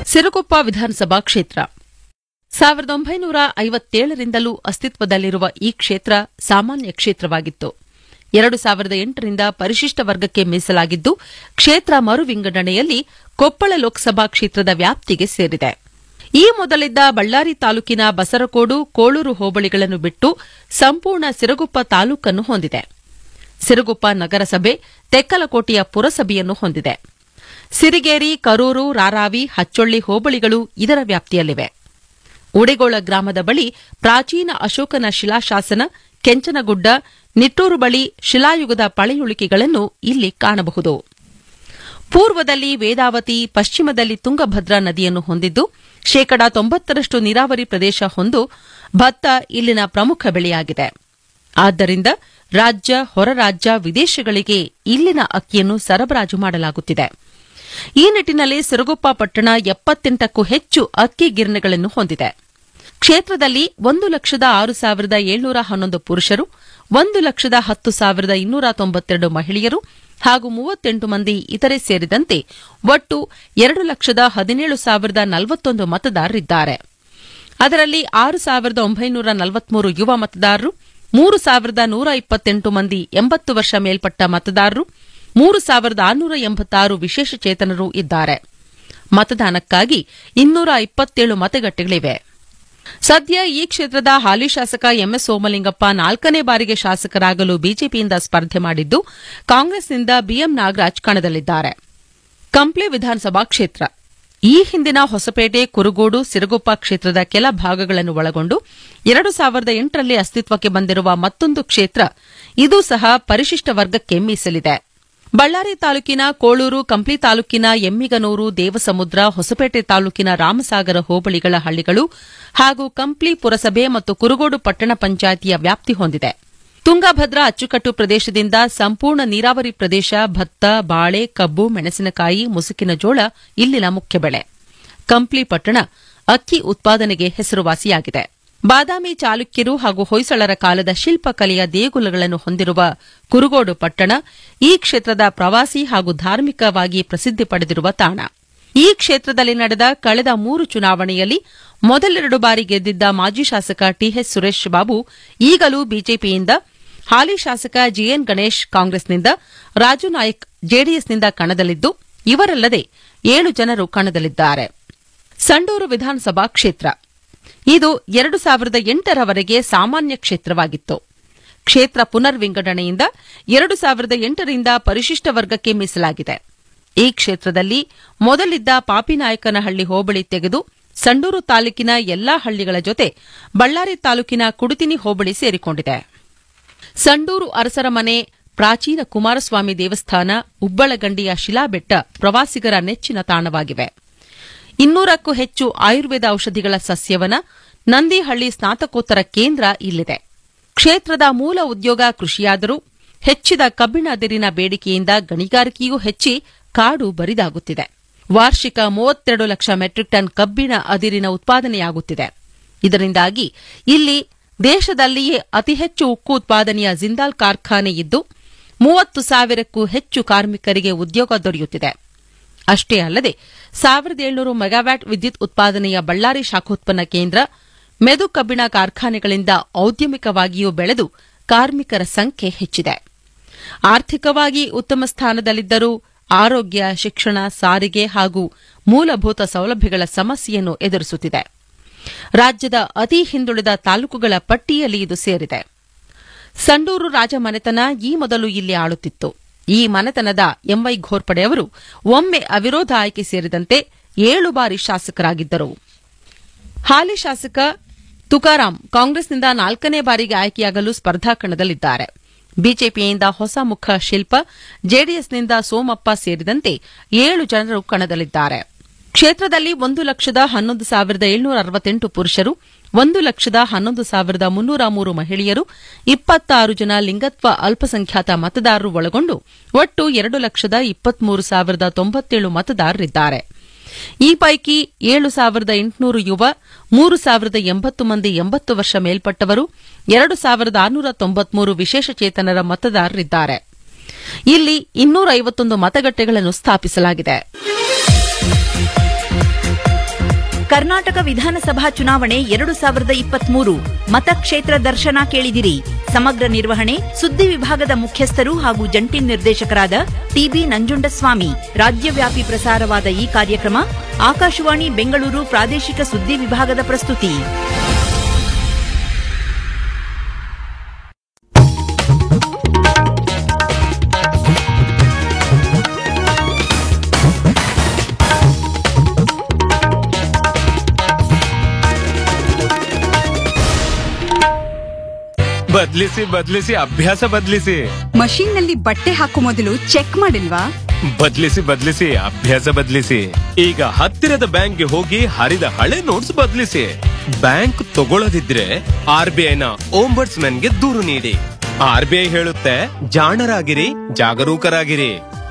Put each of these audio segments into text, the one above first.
ಸಿರುಗುಪ್ಪ ವಿಧಾನಸಭಾ ಕ್ಷೇತ್ರ ಸಾವಿರದ ಒಂಬೈನೂರ ಐವತ್ತೇಳರಿಂದಲೂ ಅಸ್ತಿತ್ವದಲ್ಲಿರುವ ಈ ಕ್ಷೇತ್ರ ಸಾಮಾನ್ಯ ಕ್ಷೇತ್ರವಾಗಿತ್ತು ಎರಡು ಸಾವಿರದ ಎಂಟರಿಂದ ಪರಿಶಿಷ್ಟ ವರ್ಗಕ್ಕೆ ಮೀಸಲಾಗಿದ್ದು ಕ್ಷೇತ್ರ ಮರು ವಿಂಗಡಣೆಯಲ್ಲಿ ಕೊಪ್ಪಳ ಲೋಕಸಭಾ ಕ್ಷೇತ್ರದ ವ್ಯಾಪ್ತಿಗೆ ಸೇರಿದೆ ಈ ಮೊದಲಿದ್ದ ಬಳ್ಳಾರಿ ತಾಲೂಕಿನ ಬಸರಕೋಡು ಕೋಳೂರು ಹೋಬಳಿಗಳನ್ನು ಬಿಟ್ಟು ಸಂಪೂರ್ಣ ಸಿರುಗುಪ್ಪ ತಾಲೂಕನ್ನು ಹೊಂದಿದೆ ಸಿರುಗುಪ್ಪ ನಗರಸಭೆ ತೆಕ್ಕಲಕೋಟೆಯ ಪುರಸಭೆಯನ್ನು ಹೊಂದಿದೆ ಸಿರಿಗೇರಿ ಕರೂರು ರಾರಾವಿ ಹಚ್ಚೊಳ್ಳಿ ಹೋಬಳಿಗಳು ಇದರ ವ್ಯಾಪ್ತಿಯಲ್ಲಿವೆ ಉಡೆಗೋಳ ಗ್ರಾಮದ ಬಳಿ ಪ್ರಾಚೀನ ಅಶೋಕನ ಶಿಲಾಶಾಸನ ಕೆಂಚನಗುಡ್ಡ ನಿಟ್ಟೂರು ಬಳಿ ಶಿಲಾಯುಗದ ಪಳೆಯುಳಿಕೆಗಳನ್ನು ಇಲ್ಲಿ ಕಾಣಬಹುದು ಪೂರ್ವದಲ್ಲಿ ವೇದಾವತಿ ಪಶ್ಚಿಮದಲ್ಲಿ ತುಂಗಭದ್ರಾ ನದಿಯನ್ನು ಹೊಂದಿದ್ದು ಶೇಕಡಾ ತೊಂಬತ್ತರಷ್ಟು ನೀರಾವರಿ ಪ್ರದೇಶ ಹೊಂದು ಭತ್ತ ಇಲ್ಲಿನ ಪ್ರಮುಖ ಬೆಳೆಯಾಗಿದೆ ಆದ್ದರಿಂದ ರಾಜ್ಯ ಹೊರ ರಾಜ್ಯ ವಿದೇಶಗಳಿಗೆ ಇಲ್ಲಿನ ಅಕ್ಕಿಯನ್ನು ಸರಬರಾಜು ಮಾಡಲಾಗುತ್ತಿದೆ ಈ ನಿಟ್ಟಿನಲ್ಲಿ ಸಿರುಗುಪ್ಪ ಪಟ್ಟಣ ಎಪ್ಪತ್ತೆಂಟಕ್ಕೂ ಹೆಚ್ಚು ಅಕ್ಕಿ ಗಿರಣಿಗಳನ್ನು ಹೊಂದಿದೆ ಕ್ಷೇತ್ರದಲ್ಲಿ ಒಂದು ಲಕ್ಷದ ಆರು ಸಾವಿರದ ಏಳ್ನೂರ ಹನ್ನೊಂದು ಪುರುಷರು ಒಂದು ಲಕ್ಷದ ಹತ್ತು ಸಾವಿರದ ಇನ್ನೂರ ತೊಂಬತ್ತೆರಡು ಮಹಿಳೆಯರು ಹಾಗೂ ಮೂವತ್ತೆಂಟು ಮಂದಿ ಇತರೆ ಸೇರಿದಂತೆ ಒಟ್ಟು ಎರಡು ಲಕ್ಷದ ಹದಿನೇಳು ಸಾವಿರದ ನಲವತ್ತೊಂದು ಮತದಾರರಿದ್ದಾರೆ ಅದರಲ್ಲಿ ಆರು ಸಾವಿರದ ಒಂಬೈನೂರ ನಲವತ್ಮೂರು ಯುವ ಮತದಾರರು ಮೂರು ಸಾವಿರದ ನೂರ ಇಪ್ಪತ್ತೆಂಟು ಮಂದಿ ಎಂಬತ್ತು ವರ್ಷ ಮೇಲ್ಪಟ್ಟ ಮತದಾರರು ಮೂರು ಸಾವಿರದ ಆರುನೂರ ಎಂಬತ್ತಾರು ವಿಶೇಷಚೇತನರು ಇದ್ದಾರೆ ಮತದಾನಕ್ಕಾಗಿ ಇನ್ನೂರ ಇಪ್ಪತ್ತೇಳು ಮತಗಟ್ಟೆಗಳಿವೆ ಸದ್ಯ ಈ ಕ್ಷೇತ್ರದ ಹಾಲಿ ಶಾಸಕ ಎಂಎಸ್ ಸೋಮಲಿಂಗಪ್ಪ ನಾಲ್ಕನೇ ಬಾರಿಗೆ ಶಾಸಕರಾಗಲು ಬಿಜೆಪಿಯಿಂದ ಸ್ಪರ್ಧೆ ಮಾಡಿದ್ದು ಕಾಂಗ್ರೆಸ್ನಿಂದ ಬಿಎಂ ನಾಗರಾಜ್ ಕಣದಲ್ಲಿದ್ದಾರೆ ಕಂಪ್ಲಿ ವಿಧಾನಸಭಾ ಕ್ಷೇತ್ರ ಈ ಹಿಂದಿನ ಹೊಸಪೇಟೆ ಕುರುಗೋಡು ಸಿರುಗುಪ್ಪ ಕ್ಷೇತ್ರದ ಕೆಲ ಭಾಗಗಳನ್ನು ಒಳಗೊಂಡು ಎರಡು ಸಾವಿರದ ಎಂಟರಲ್ಲಿ ಅಸ್ತಿತ್ವಕ್ಕೆ ಬಂದಿರುವ ಮತ್ತೊಂದು ಕ್ಷೇತ್ರ ಇದು ಸಹ ಪರಿಶಿಷ್ಟ ವರ್ಗಕ್ಕೆ ಮೀಸಲಿದೆ ಬಳ್ಳಾರಿ ತಾಲೂಕಿನ ಕೋಳೂರು ಕಂಪ್ಲಿ ತಾಲೂಕಿನ ಎಮ್ಮಿಗನೂರು ದೇವಸಮುದ್ರ ಹೊಸಪೇಟೆ ತಾಲೂಕಿನ ರಾಮಸಾಗರ ಹೋಬಳಿಗಳ ಹಳ್ಳಿಗಳು ಹಾಗೂ ಕಂಪ್ಲಿ ಪುರಸಭೆ ಮತ್ತು ಕುರುಗೋಡು ಪಟ್ಟಣ ಪಂಚಾಯಿತಿಯ ವ್ಯಾಪ್ತಿ ಹೊಂದಿದೆ ತುಂಗಭದ್ರಾ ಅಚ್ಚುಕಟ್ಟು ಪ್ರದೇಶದಿಂದ ಸಂಪೂರ್ಣ ನೀರಾವರಿ ಪ್ರದೇಶ ಭತ್ತ ಬಾಳೆ ಕಬ್ಬು ಮೆಣಸಿನಕಾಯಿ ಮುಸುಕಿನ ಜೋಳ ಇಲ್ಲಿನ ಮುಖ್ಯ ಬೆಳೆ ಕಂಪ್ಲಿ ಪಟ್ಟಣ ಅಕ್ಕಿ ಉತ್ಪಾದನೆಗೆ ಹೆಸರುವಾಸಿಯಾಗಿದೆ ಬಾದಾಮಿ ಚಾಲುಕ್ಯರು ಹಾಗೂ ಹೊಯ್ಸಳರ ಕಾಲದ ಶಿಲ್ಪಕಲೆಯ ದೇಗುಲಗಳನ್ನು ಹೊಂದಿರುವ ಕುರುಗೋಡು ಪಟ್ಟಣ ಈ ಕ್ಷೇತ್ರದ ಪ್ರವಾಸಿ ಹಾಗೂ ಧಾರ್ಮಿಕವಾಗಿ ಪ್ರಸಿದ್ಧಿ ಪಡೆದಿರುವ ತಾಣ ಈ ಕ್ಷೇತ್ರದಲ್ಲಿ ನಡೆದ ಕಳೆದ ಮೂರು ಚುನಾವಣೆಯಲ್ಲಿ ಮೊದಲೆರಡು ಬಾರಿ ಗೆದ್ದಿದ್ದ ಮಾಜಿ ಶಾಸಕ ಟಿಎಚ್ ಸುರೇಶ್ ಬಾಬು ಈಗಲೂ ಬಿಜೆಪಿಯಿಂದ ಹಾಲಿ ಶಾಸಕ ಜಿಎನ್ ಗಣೇಶ್ ಕಾಂಗ್ರೆಸ್ನಿಂದ ರಾಜು ನಾಯಕ್ ಜೆಡಿಎಸ್ನಿಂದ ಕಣದಲ್ಲಿದ್ದು ಇವರಲ್ಲದೆ ಏಳು ಜನರು ಕಣದಲ್ಲಿದ್ದಾರೆ ಸಂಡೂರು ವಿಧಾನಸಭಾ ಕ್ಷೇತ್ರ ಇದು ಎರಡು ಸಾವಿರದ ಎಂಟರವರೆಗೆ ಸಾಮಾನ್ಯ ಕ್ಷೇತ್ರವಾಗಿತ್ತು ಕ್ಷೇತ್ರ ಪುನರ್ ವಿಂಗಡಣೆಯಿಂದ ಎರಡು ಸಾವಿರದ ಎಂಟರಿಂದ ಪರಿಶಿಷ್ಟ ವರ್ಗಕ್ಕೆ ಮೀಸಲಾಗಿದೆ ಈ ಕ್ಷೇತ್ರದಲ್ಲಿ ಮೊದಲಿದ್ದ ಪಾಪಿನಾಯಕನಹಳ್ಳಿ ಹೋಬಳಿ ತೆಗೆದು ಸಂಡೂರು ತಾಲೂಕಿನ ಎಲ್ಲಾ ಹಳ್ಳಿಗಳ ಜೊತೆ ಬಳ್ಳಾರಿ ತಾಲೂಕಿನ ಕುಡುತಿನಿ ಹೋಬಳಿ ಸೇರಿಕೊಂಡಿದೆ ಸಂಡೂರು ಅರಸರ ಮನೆ ಪ್ರಾಚೀನ ಕುಮಾರಸ್ವಾಮಿ ದೇವಸ್ಥಾನ ಉಬ್ಬಳಗಂಡಿಯ ಶಿಲಾಬೆಟ್ಟ ಪ್ರವಾಸಿಗರ ನೆಚ್ಚಿನ ತಾಣವಾಗಿವೆ ಇನ್ನೂರಕ್ಕೂ ಹೆಚ್ಚು ಆಯುರ್ವೇದ ಔಷಧಿಗಳ ಸಸ್ಯವನ ನಂದಿಹಳ್ಳಿ ಸ್ನಾತಕೋತ್ತರ ಕೇಂದ್ರ ಇಲ್ಲಿದೆ ಕ್ಷೇತ್ರದ ಮೂಲ ಉದ್ಯೋಗ ಕೃಷಿಯಾದರೂ ಹೆಚ್ಚಿದ ಕಬ್ಬಿಣ ಅದಿರಿನ ಬೇಡಿಕೆಯಿಂದ ಗಣಿಗಾರಿಕೆಯೂ ಹೆಚ್ಚಿ ಕಾಡು ಬರಿದಾಗುತ್ತಿದೆ ವಾರ್ಷಿಕ ಮೂವತ್ತೆರಡು ಲಕ್ಷ ಮೆಟ್ರಿಕ್ ಟನ್ ಕಬ್ಬಿಣ ಅದಿರಿನ ಉತ್ಪಾದನೆಯಾಗುತ್ತಿದೆ ಇದರಿಂದಾಗಿ ಇಲ್ಲಿ ದೇಶದಲ್ಲಿಯೇ ಅತಿ ಹೆಚ್ಚು ಉಕ್ಕು ಉತ್ಪಾದನೆಯ ಜಿಂದಾಲ್ ಕಾರ್ಖಾನೆ ಇದ್ದು ಮೂವತ್ತು ಸಾವಿರಕ್ಕೂ ಹೆಚ್ಚು ಕಾರ್ಮಿಕರಿಗೆ ಉದ್ಯೋಗ ದೊರೆಯುತ್ತಿದೆ ಅಷ್ಟೇ ಅಲ್ಲದೆ ಸಾವಿರದ ಏಳ್ನೂರು ಮೆಗಾವ್ಯಾಟ್ ವಿದ್ಯುತ್ ಉತ್ಪಾದನೆಯ ಬಳ್ಳಾರಿ ಶಾಖೋತ್ಪನ್ನ ಕೇಂದ್ರ ಮೆದು ಕಬ್ಬಿಣ ಕಾರ್ಖಾನೆಗಳಿಂದ ಔದ್ಯಮಿಕವಾಗಿಯೂ ಬೆಳೆದು ಕಾರ್ಮಿಕರ ಸಂಖ್ಯೆ ಹೆಚ್ಚಿದೆ ಆರ್ಥಿಕವಾಗಿ ಉತ್ತಮ ಸ್ಥಾನದಲ್ಲಿದ್ದರೂ ಆರೋಗ್ಯ ಶಿಕ್ಷಣ ಸಾರಿಗೆ ಹಾಗೂ ಮೂಲಭೂತ ಸೌಲಭ್ಯಗಳ ಸಮಸ್ಯೆಯನ್ನು ಎದುರಿಸುತ್ತಿದೆ ರಾಜ್ಯದ ಅತಿ ಹಿಂದುಳಿದ ತಾಲೂಕುಗಳ ಪಟ್ಟಿಯಲ್ಲಿ ಇದು ಸೇರಿದೆ ಸಂಡೂರು ರಾಜಮನೆತನ ಈ ಮೊದಲು ಇಲ್ಲಿ ಆಳುತ್ತಿತ್ತು ಈ ಮನೆತನದ ಎಂವೈ ಘೋರ್ಪಡೆ ಅವರು ಒಮ್ಮೆ ಅವಿರೋಧ ಆಯ್ಕೆ ಸೇರಿದಂತೆ ಏಳು ಬಾರಿ ಶಾಸಕರಾಗಿದ್ದರು ಹಾಲಿ ಶಾಸಕ ತುಕಾರಾಂ ಕಾಂಗ್ರೆಸ್ನಿಂದ ನಾಲ್ಕನೇ ಬಾರಿಗೆ ಆಯ್ಕೆಯಾಗಲು ಸ್ಪರ್ಧಾ ಕಣದಲ್ಲಿದ್ದಾರೆ ಬಿಜೆಪಿಯಿಂದ ಹೊಸ ಮುಖ ಶಿಲ್ಪ ಜೆಡಿಎಸ್ನಿಂದ ಸೋಮಪ್ಪ ಸೇರಿದಂತೆ ಏಳು ಜನರು ಕಣದಲ್ಲಿದ್ದಾರೆ ಕ್ಷೇತ್ರದಲ್ಲಿ ಒಂದು ಲಕ್ಷದ ಹನ್ನೊಂದು ಸಾವಿರದ ಏಳ್ನೂರ ಅರವತ್ತೆಂಟು ಪುರುಷರು ಒಂದು ಲಕ್ಷದ ಹನ್ನೊಂದು ಸಾವಿರದ ಮುನ್ನೂರ ಮೂರು ಮಹಿಳೆಯರು ಇಪ್ಪತ್ತಾರು ಜನ ಲಿಂಗತ್ವ ಅಲ್ಪಸಂಖ್ಯಾತ ಮತದಾರರು ಒಳಗೊಂಡು ಒಟ್ಟು ಎರಡು ಲಕ್ಷದ ಇಪ್ಪತ್ಮೂರು ಸಾವಿರದ ತೊಂಬತ್ತೇಳು ಮತದಾರರಿದ್ದಾರೆ ಈ ಪೈಕಿ ಏಳು ಸಾವಿರದ ಎಂಟುನೂರು ಯುವ ಮೂರು ಸಾವಿರದ ಎಂಬತ್ತು ಮಂದಿ ಎಂಬತ್ತು ವರ್ಷ ಮೇಲ್ಪಟ್ಟವರು ಎರಡು ಸಾವಿರದ ಆರುನೂರ ತೊಂಬತ್ಮೂರು ವಿಶೇಷಚೇತನರ ಮತದಾರರಿದ್ದಾರೆ ಇಲ್ಲಿ ಇನ್ನೂರ ಐವತ್ತೊಂದು ಮತಗಟ್ಟೆಗಳನ್ನು ಸ್ಥಾಪಿಸಲಾಗಿದೆ ಕರ್ನಾಟಕ ವಿಧಾನಸಭಾ ಚುನಾವಣೆ ಎರಡು ಸಾವಿರದ ಇಪ್ಪತ್ಮೂರು ಮತಕ್ಷೇತ್ರ ದರ್ಶನ ಕೇಳಿದಿರಿ ಸಮಗ್ರ ನಿರ್ವಹಣೆ ಸುದ್ದಿ ವಿಭಾಗದ ಮುಖ್ಯಸ್ಥರು ಹಾಗೂ ಜಂಟಿ ನಿರ್ದೇಶಕರಾದ ಟಿಬಿ ನಂಜುಂಡಸ್ವಾಮಿ ರಾಜ್ಯವ್ಯಾಪಿ ಪ್ರಸಾರವಾದ ಈ ಕಾರ್ಯಕ್ರಮ ಆಕಾಶವಾಣಿ ಬೆಂಗಳೂರು ಪ್ರಾದೇಶಿಕ ಸುದ್ದಿ ವಿಭಾಗದ ಪ್ರಸ್ತುತಿ ಬದ್ಲಿಸಿ ಬದ್ಲಿಸಿ ಅಭ್ಯಾಸ ಬದ್ಲಿಸಿ ಮಷೀನ್ ನಲ್ಲಿ ಬಟ್ಟೆ ಹಾಕೋ ಮೊದಲು ಚೆಕ್ ಮಾಡಿಲ್ವಾ ಬದ್ಲಿಸಿ ಬದ್ಲಿಸಿ ಅಭ್ಯಾಸ ಬದ್ಲಿಸಿ ಈಗ ಹತ್ತಿರದ ಬ್ಯಾಂಕ್ಗೆ ಹೋಗಿ ಹರಿದ ಹಳೆ ನೋಟ್ಸ್ ಬದ್ಲಿಸಿ ಬ್ಯಾಂಕ್ ತಗೊಳ್ಳದಿದ್ರೆ ಆರ್ ಬಿ ಐನ ಗೆ ದೂರು ನೀಡಿ ಆರ್ ಬಿ ಐ ಹೇಳುತ್ತೆ ಜಾಣರಾಗಿರಿ ಜಾಗರೂಕರಾಗಿರಿ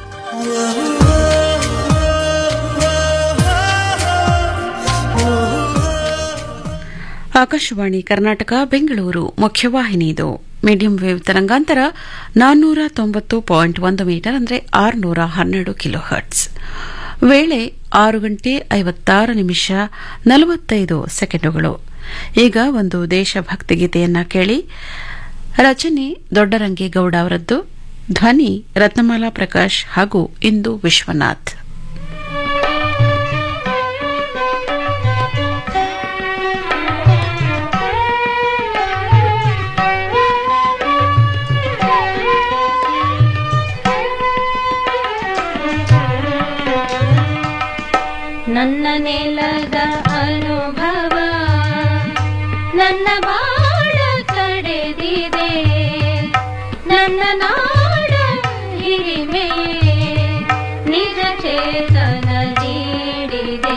ಆಕಾಶವಾಣಿ ಕರ್ನಾಟಕ ಬೆಂಗಳೂರು ಮುಖ್ಯವಾಹಿನಿ ಇದು ಮೀಡಿಯಂ ವೇವ್ ತರಂಗಾಂತರ ನಾನ್ನೂರ ತೊಂಬತ್ತು ಪಾಯಿಂಟ್ ಒಂದು ಮೀಟರ್ ಅಂದರೆ ಆರುನೂರ ಹನ್ನೆರಡು ಕಿಲೋ ಹರ್ಟ್ಸ್ ವೇಳೆ ಆರು ಗಂಟೆ ಐವತ್ತಾರು ನಿಮಿಷ ನಲವತ್ತೈದು ಸೆಕೆಂಡುಗಳು ಈಗ ಒಂದು ದೇಶಭಕ್ತಿ ಗೀತೆಯನ್ನ ಕೇಳಿ ರಚನೆ ದೊಡ್ಡರಂಗೇಗೌಡ ಅವರದ್ದು ಧ್ವನಿ ರತ್ನಮಾಲಾ ಪ್ರಕಾಶ್ ಹಾಗೂ ಇಂದು ವಿಶ್ವನಾಥ್ ನನ್ನ ನೆಲದ ಅನುಭವ ನನ್ನ ಬಾಳ ಕಡೆದಿದೆ ನನ್ನ ನಾಡ ಹಿರಿಮೆಯೇ ನಿಜ ಚೇತನ ನೀಡಿದೆ